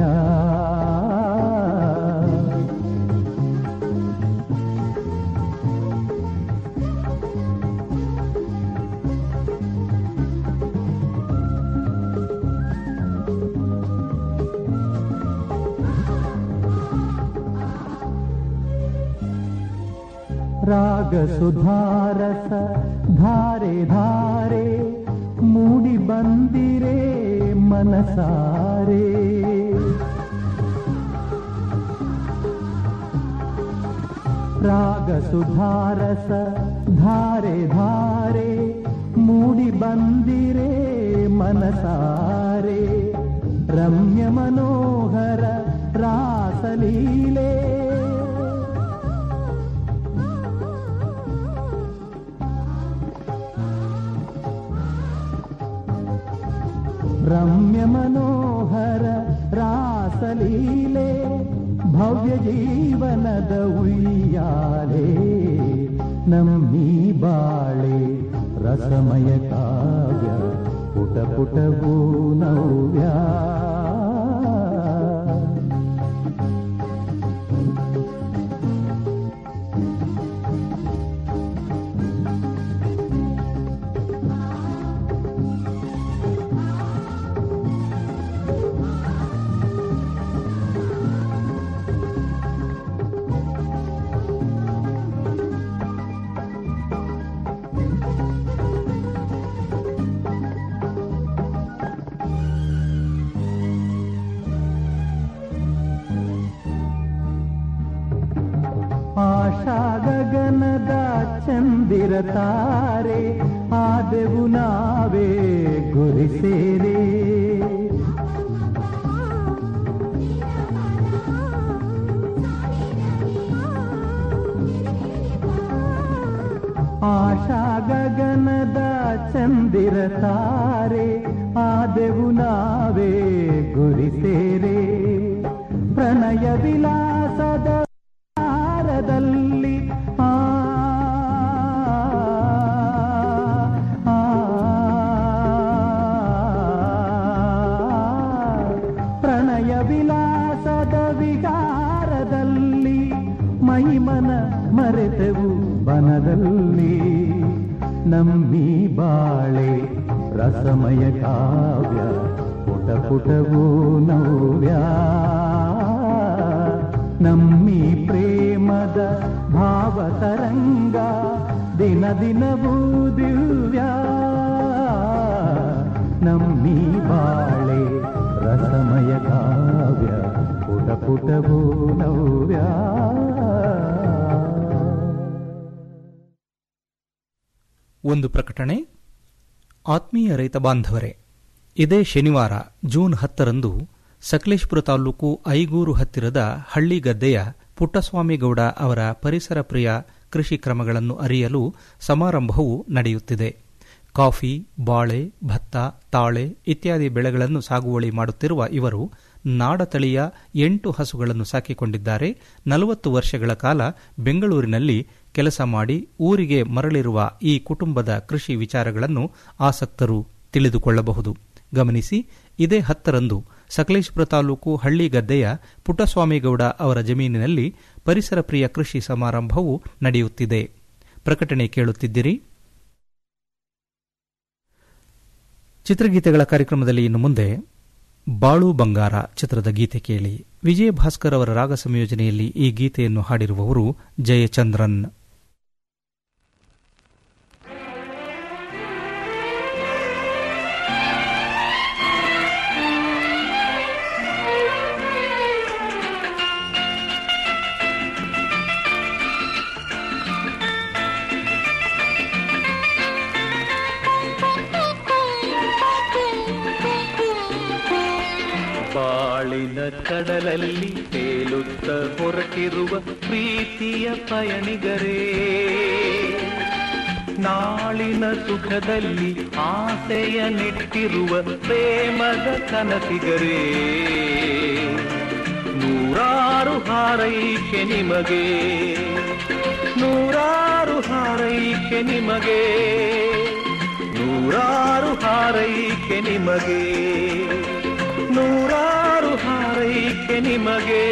[SPEAKER 13] ರಾಗ ಸುಧಾರಸ ಧಾರೆ ಧಾರೆ ಮೂಡಿ ಬಂದಿರೆ ಮನಸಾರೆ ರಾಗ ಸುಧಾರಸ ಧಾರೆ ಧಾರೆ ಮೂಡಿ ಬಂದಿರೆ ಮನಸಾರೆ ರಮ್ಯ ಮನೋಹರ ರಾಸಲೀಲೆ ರಮ್ಯ ಮನೋಹರ ರಾಸಲೀಲೆ ಭವ್ಯ ಜೀವನದ ಉಯ್ಯಾಲೆ ನಮ್ಮಿ ಬಾಳೆ ರಸಮಯ ಕಾವ್ಯ ಪುಟ ಪುಟವೂ ನವ್ಯ ಆಶಾ ಗಗನದ ಚಂದಿರ ತಾರೆ ಆದೆವು ನಾವೇ ಗುರಿ ಸೇರೆ ಆಶಾ ಗಗನದ ಚಂದಿರ ತಾರೆ ಆದೆವು ನಾವೇ ಗುರಿ ಸೇರೆ ಪ್ರಣಯ ವಿಲಾಸದ ಹಾರದಲ್ಲಿ ಆ ಆ, ಪ್ರಣಯ ವಿಲಾಸದ ವಿಹಾರದಲ್ಲಿ ಮೈಮನ ಮರೆತೆವು ಬನದಲ್ಲಿ ನಮ್ಮಿ ಬಾಳೆ ರಸಮಯ ಕಾವ್ಯ ಪುಟ ಪುಟವೂ ನವ್ಯ ನಮ್ಮಿ ಪ್ರೇಮದ ಭಾವ ತರಂಗ ದಿನ ದಿನವೂ ದಿವ್ಯ ನಮ್ಮಿ ಬಾಳೆ ರಸಮಯ ಕಾವ್ಯ ಪುಟ ಪುಟವೂ ನವ್ಯ
[SPEAKER 1] ಒಂದು ಪ್ರಕಟಣೆ ಆತ್ಮೀಯ ರೈತ ಬಾಂಧವರೇ ಇದೇ ಶನಿವಾರ ಜೂನ್ ಹತ್ತರಂದು ಸಕಲೇಶಪುರ ತಾಲೂಕು ಐಗೂರು ಹತ್ತಿರದ ಹಳ್ಳಿಗದ್ದೆಯ ಪುಟ್ಟಸ್ವಾಮಿಗೌಡ ಅವರ ಪರಿಸರ ಪ್ರಿಯ ಕೃಷಿ ಕ್ರಮಗಳನ್ನು ಅರಿಯಲು ಸಮಾರಂಭವು ನಡೆಯುತ್ತಿದೆ ಕಾಫಿ ಬಾಳೆ ಭತ್ತ ತಾಳೆ ಇತ್ಯಾದಿ ಬೆಳೆಗಳನ್ನು ಸಾಗುವಳಿ ಮಾಡುತ್ತಿರುವ ಇವರು ನಾಡತಳಿಯ ಎಂಟು ಹಸುಗಳನ್ನು ಸಾಕಿಕೊಂಡಿದ್ದಾರೆ ನಲವತ್ತು ವರ್ಷಗಳ ಕಾಲ ಬೆಂಗಳೂರಿನಲ್ಲಿ ಕೆಲಸ ಮಾಡಿ ಊರಿಗೆ ಮರಳಿರುವ ಈ ಕುಟುಂಬದ ಕೃಷಿ ವಿಚಾರಗಳನ್ನು ಆಸಕ್ತರು ತಿಳಿದುಕೊಳ್ಳಬಹುದು ಗಮನಿಸಿ ಇದೇ ಹತ್ತರಂದು ಸಕಲೇಶಪುರ ತಾಲೂಕು ಹಳ್ಳಿಗದ್ದೆಯ ಪುಟ್ಟಸ್ವಾಮಿಗೌಡ ಅವರ ಜಮೀನಿನಲ್ಲಿ ಪರಿಸರ ಪ್ರಿಯ ಕೃಷಿ ಸಮಾರಂಭವು ನಡೆಯುತ್ತಿದೆ ಪ್ರಕಟಣೆ ಕೇಳುತ್ತಿದ್ದಿರಿ ಚಿತ್ರಗೀತೆಗಳ ಕಾರ್ಯಕ್ರಮದಲ್ಲಿ ಇನ್ನು ಮುಂದೆ ಬಾಳು ಬಂಗಾರ ಚಿತ್ರದ ಗೀತೆ ಕೇಳಿ ವಿಜಯ ಭಾಸ್ಕರ್ ಅವರ ರಾಗ ಸಂಯೋಜನೆಯಲ್ಲಿ ಈ ಗೀತೆಯನ್ನು ಹಾಡಿರುವವರು ಜಯಚಂದ್ರನ್
[SPEAKER 13] ಬಾಳಿನ ಕಡಲಲ್ಲಿ ತೇಲುತ್ತ ಹೊರಟಿರುವ ಪ್ರೀತಿಯ ಪಯಣಿಗರೇ ನಾಳಿನ ಸುಖದಲ್ಲಿ ಆಸೆಯ ನೆಟ್ಟಿರುವ ಪ್ರೇಮದ ಕನಸಿಗರೇ ನೂರಾರು ಹಾರೈಕೆ ನಿಮಗೆ ನೂರಾರು ಹಾರೈಕೆ ನಿಮಗೆ ನೂರಾರು ಹಾರೈಕೆ ನಿಮಗೆ ನೂರಾರು ಹಾರೈಕೆ ನಿಮಗೆ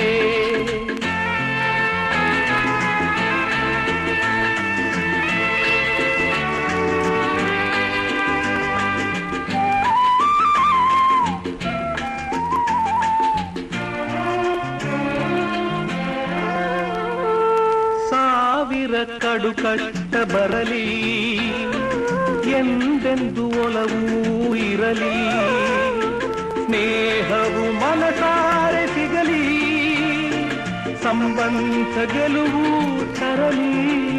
[SPEAKER 13] ಸಾವಿರ ಕಡು ಕಷ್ಟ ಬರಲಿ ಎಂದೆಂದು ಒಲವೂ ಇರಲಿ ಸ್ನೇಹವು ಮನಸಾರೆ ಸಿಗಲಿ ಸಂಬಂಧ ಗೆಲುವು ತರಲಿ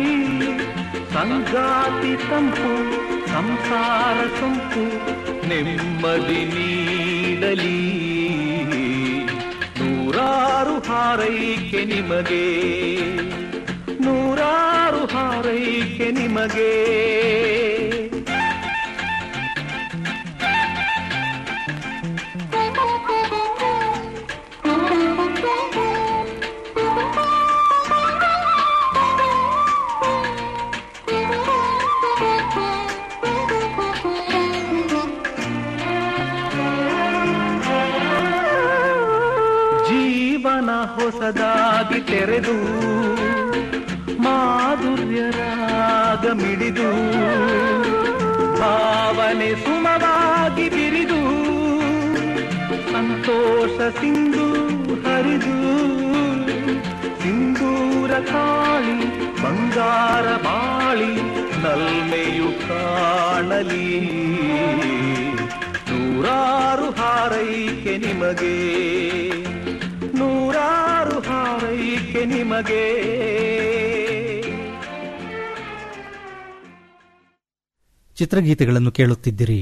[SPEAKER 13] ಸಂಗಾತಿ ತಂಪು ಸಂಸಾರ ಸೊಂಪು ನೆಮ್ಮದಿ ನೀಡಲಿ ನೂರಾರು ಹಾರೈಕೆ ನಿಮಗೆ ನೂರಾರು ಹಾರೈಕೆ ನಿಮಗೆ ಜೀವನ ಹೊಸದಾಗಿ ತೆರೆದು ಮಾಧುರ್ಯರಾಗ ಮಿಡಿದು ಭಾವನೆ ಸುಮವಾಗಿ ಬಿರಿದು ಸಂತೋಷ ಸಿಂಧು ಹರಿದು ಸಿಂಧೂರ ಕಾಳಿ ಬಂಗಾರ ಬಾಳಿ ನಲ್ಮೆಯು ಕಾಣಲಿ ನೂರಾರು ಹಾರೈಕೆ ನಿಮಗೆ ನೂರಾರು ಹಾರೈಕೆ ನಿಮಗೆ
[SPEAKER 1] ಚಿತ್ರಗೀತೆಗಳನ್ನು ಕೇಳುತ್ತಿದ್ದಿರಿ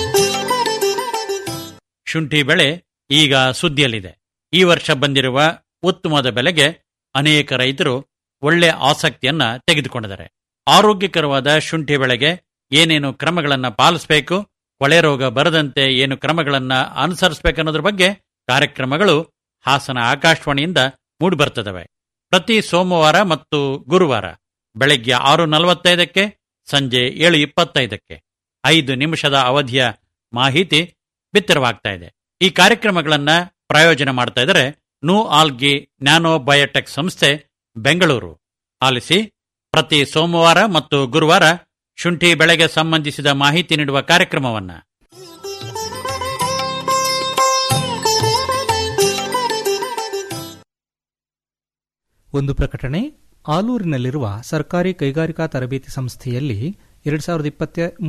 [SPEAKER 14] ಶುಂಠಿ ಬೆಳೆ ಈಗ ಸುದ್ದಿಯಲ್ಲಿದೆ ಈ ವರ್ಷ ಬಂದಿರುವ ಉತ್ತಮವಾದ ಬೆಲೆಗೆ ಅನೇಕ ರೈತರು ಒಳ್ಳೆ ಆಸಕ್ತಿಯನ್ನ ತೆಗೆದುಕೊಂಡಿದ್ದಾರೆ ಆರೋಗ್ಯಕರವಾದ ಶುಂಠಿ ಬೆಳೆಗೆ ಏನೇನು ಕ್ರಮಗಳನ್ನ ಪಾಲಿಸಬೇಕು ಕೊಳೆ ರೋಗ ಬರದಂತೆ ಏನು ಕ್ರಮಗಳನ್ನ ಅನುಸರಿಸಬೇಕನ್ನೋದ್ರ ಬಗ್ಗೆ ಕಾರ್ಯಕ್ರಮಗಳು ಹಾಸನ ಆಕಾಶವಾಣಿಯಿಂದ ಮೂಡಿಬರ್ತದವೆ ಪ್ರತಿ ಸೋಮವಾರ ಮತ್ತು ಗುರುವಾರ ಬೆಳಗ್ಗೆ ಆರು ನಲವತ್ತೈದಕ್ಕೆ ಸಂಜೆ ಏಳು ಇಪ್ಪತ್ತೈದಕ್ಕೆ ಐದು ನಿಮಿಷದ ಅವಧಿಯ ಮಾಹಿತಿ ಬಿತ್ತರವಾಗ್ತಾ ಇದೆ ಈ ಕಾರ್ಯಕ್ರಮಗಳನ್ನ ಪ್ರಾಯೋಜನ ಮಾಡ್ತಾ ಇದ್ದಾರೆ ನು ಆಲ್ಗಿ ನ್ಯಾನೋ ಬಯೋಟೆಕ್ ಸಂಸ್ಥೆ ಬೆಂಗಳೂರು ಆಲಿಸಿ ಪ್ರತಿ ಸೋಮವಾರ ಮತ್ತು ಗುರುವಾರ ಶುಂಠಿ ಬೆಳೆಗೆ ಸಂಬಂಧಿಸಿದ ಮಾಹಿತಿ ನೀಡುವ ಕಾರ್ಯಕ್ರಮವನ್ನ
[SPEAKER 1] ಒಂದು ಪ್ರಕಟಣೆ ಆಲೂರಿನಲ್ಲಿರುವ ಸರ್ಕಾರಿ ಕೈಗಾರಿಕಾ ತರಬೇತಿ ಸಂಸ್ಥೆಯಲ್ಲಿ ಎರಡ್ ಸಾವಿರದ ಇಪ್ಪತ್ತ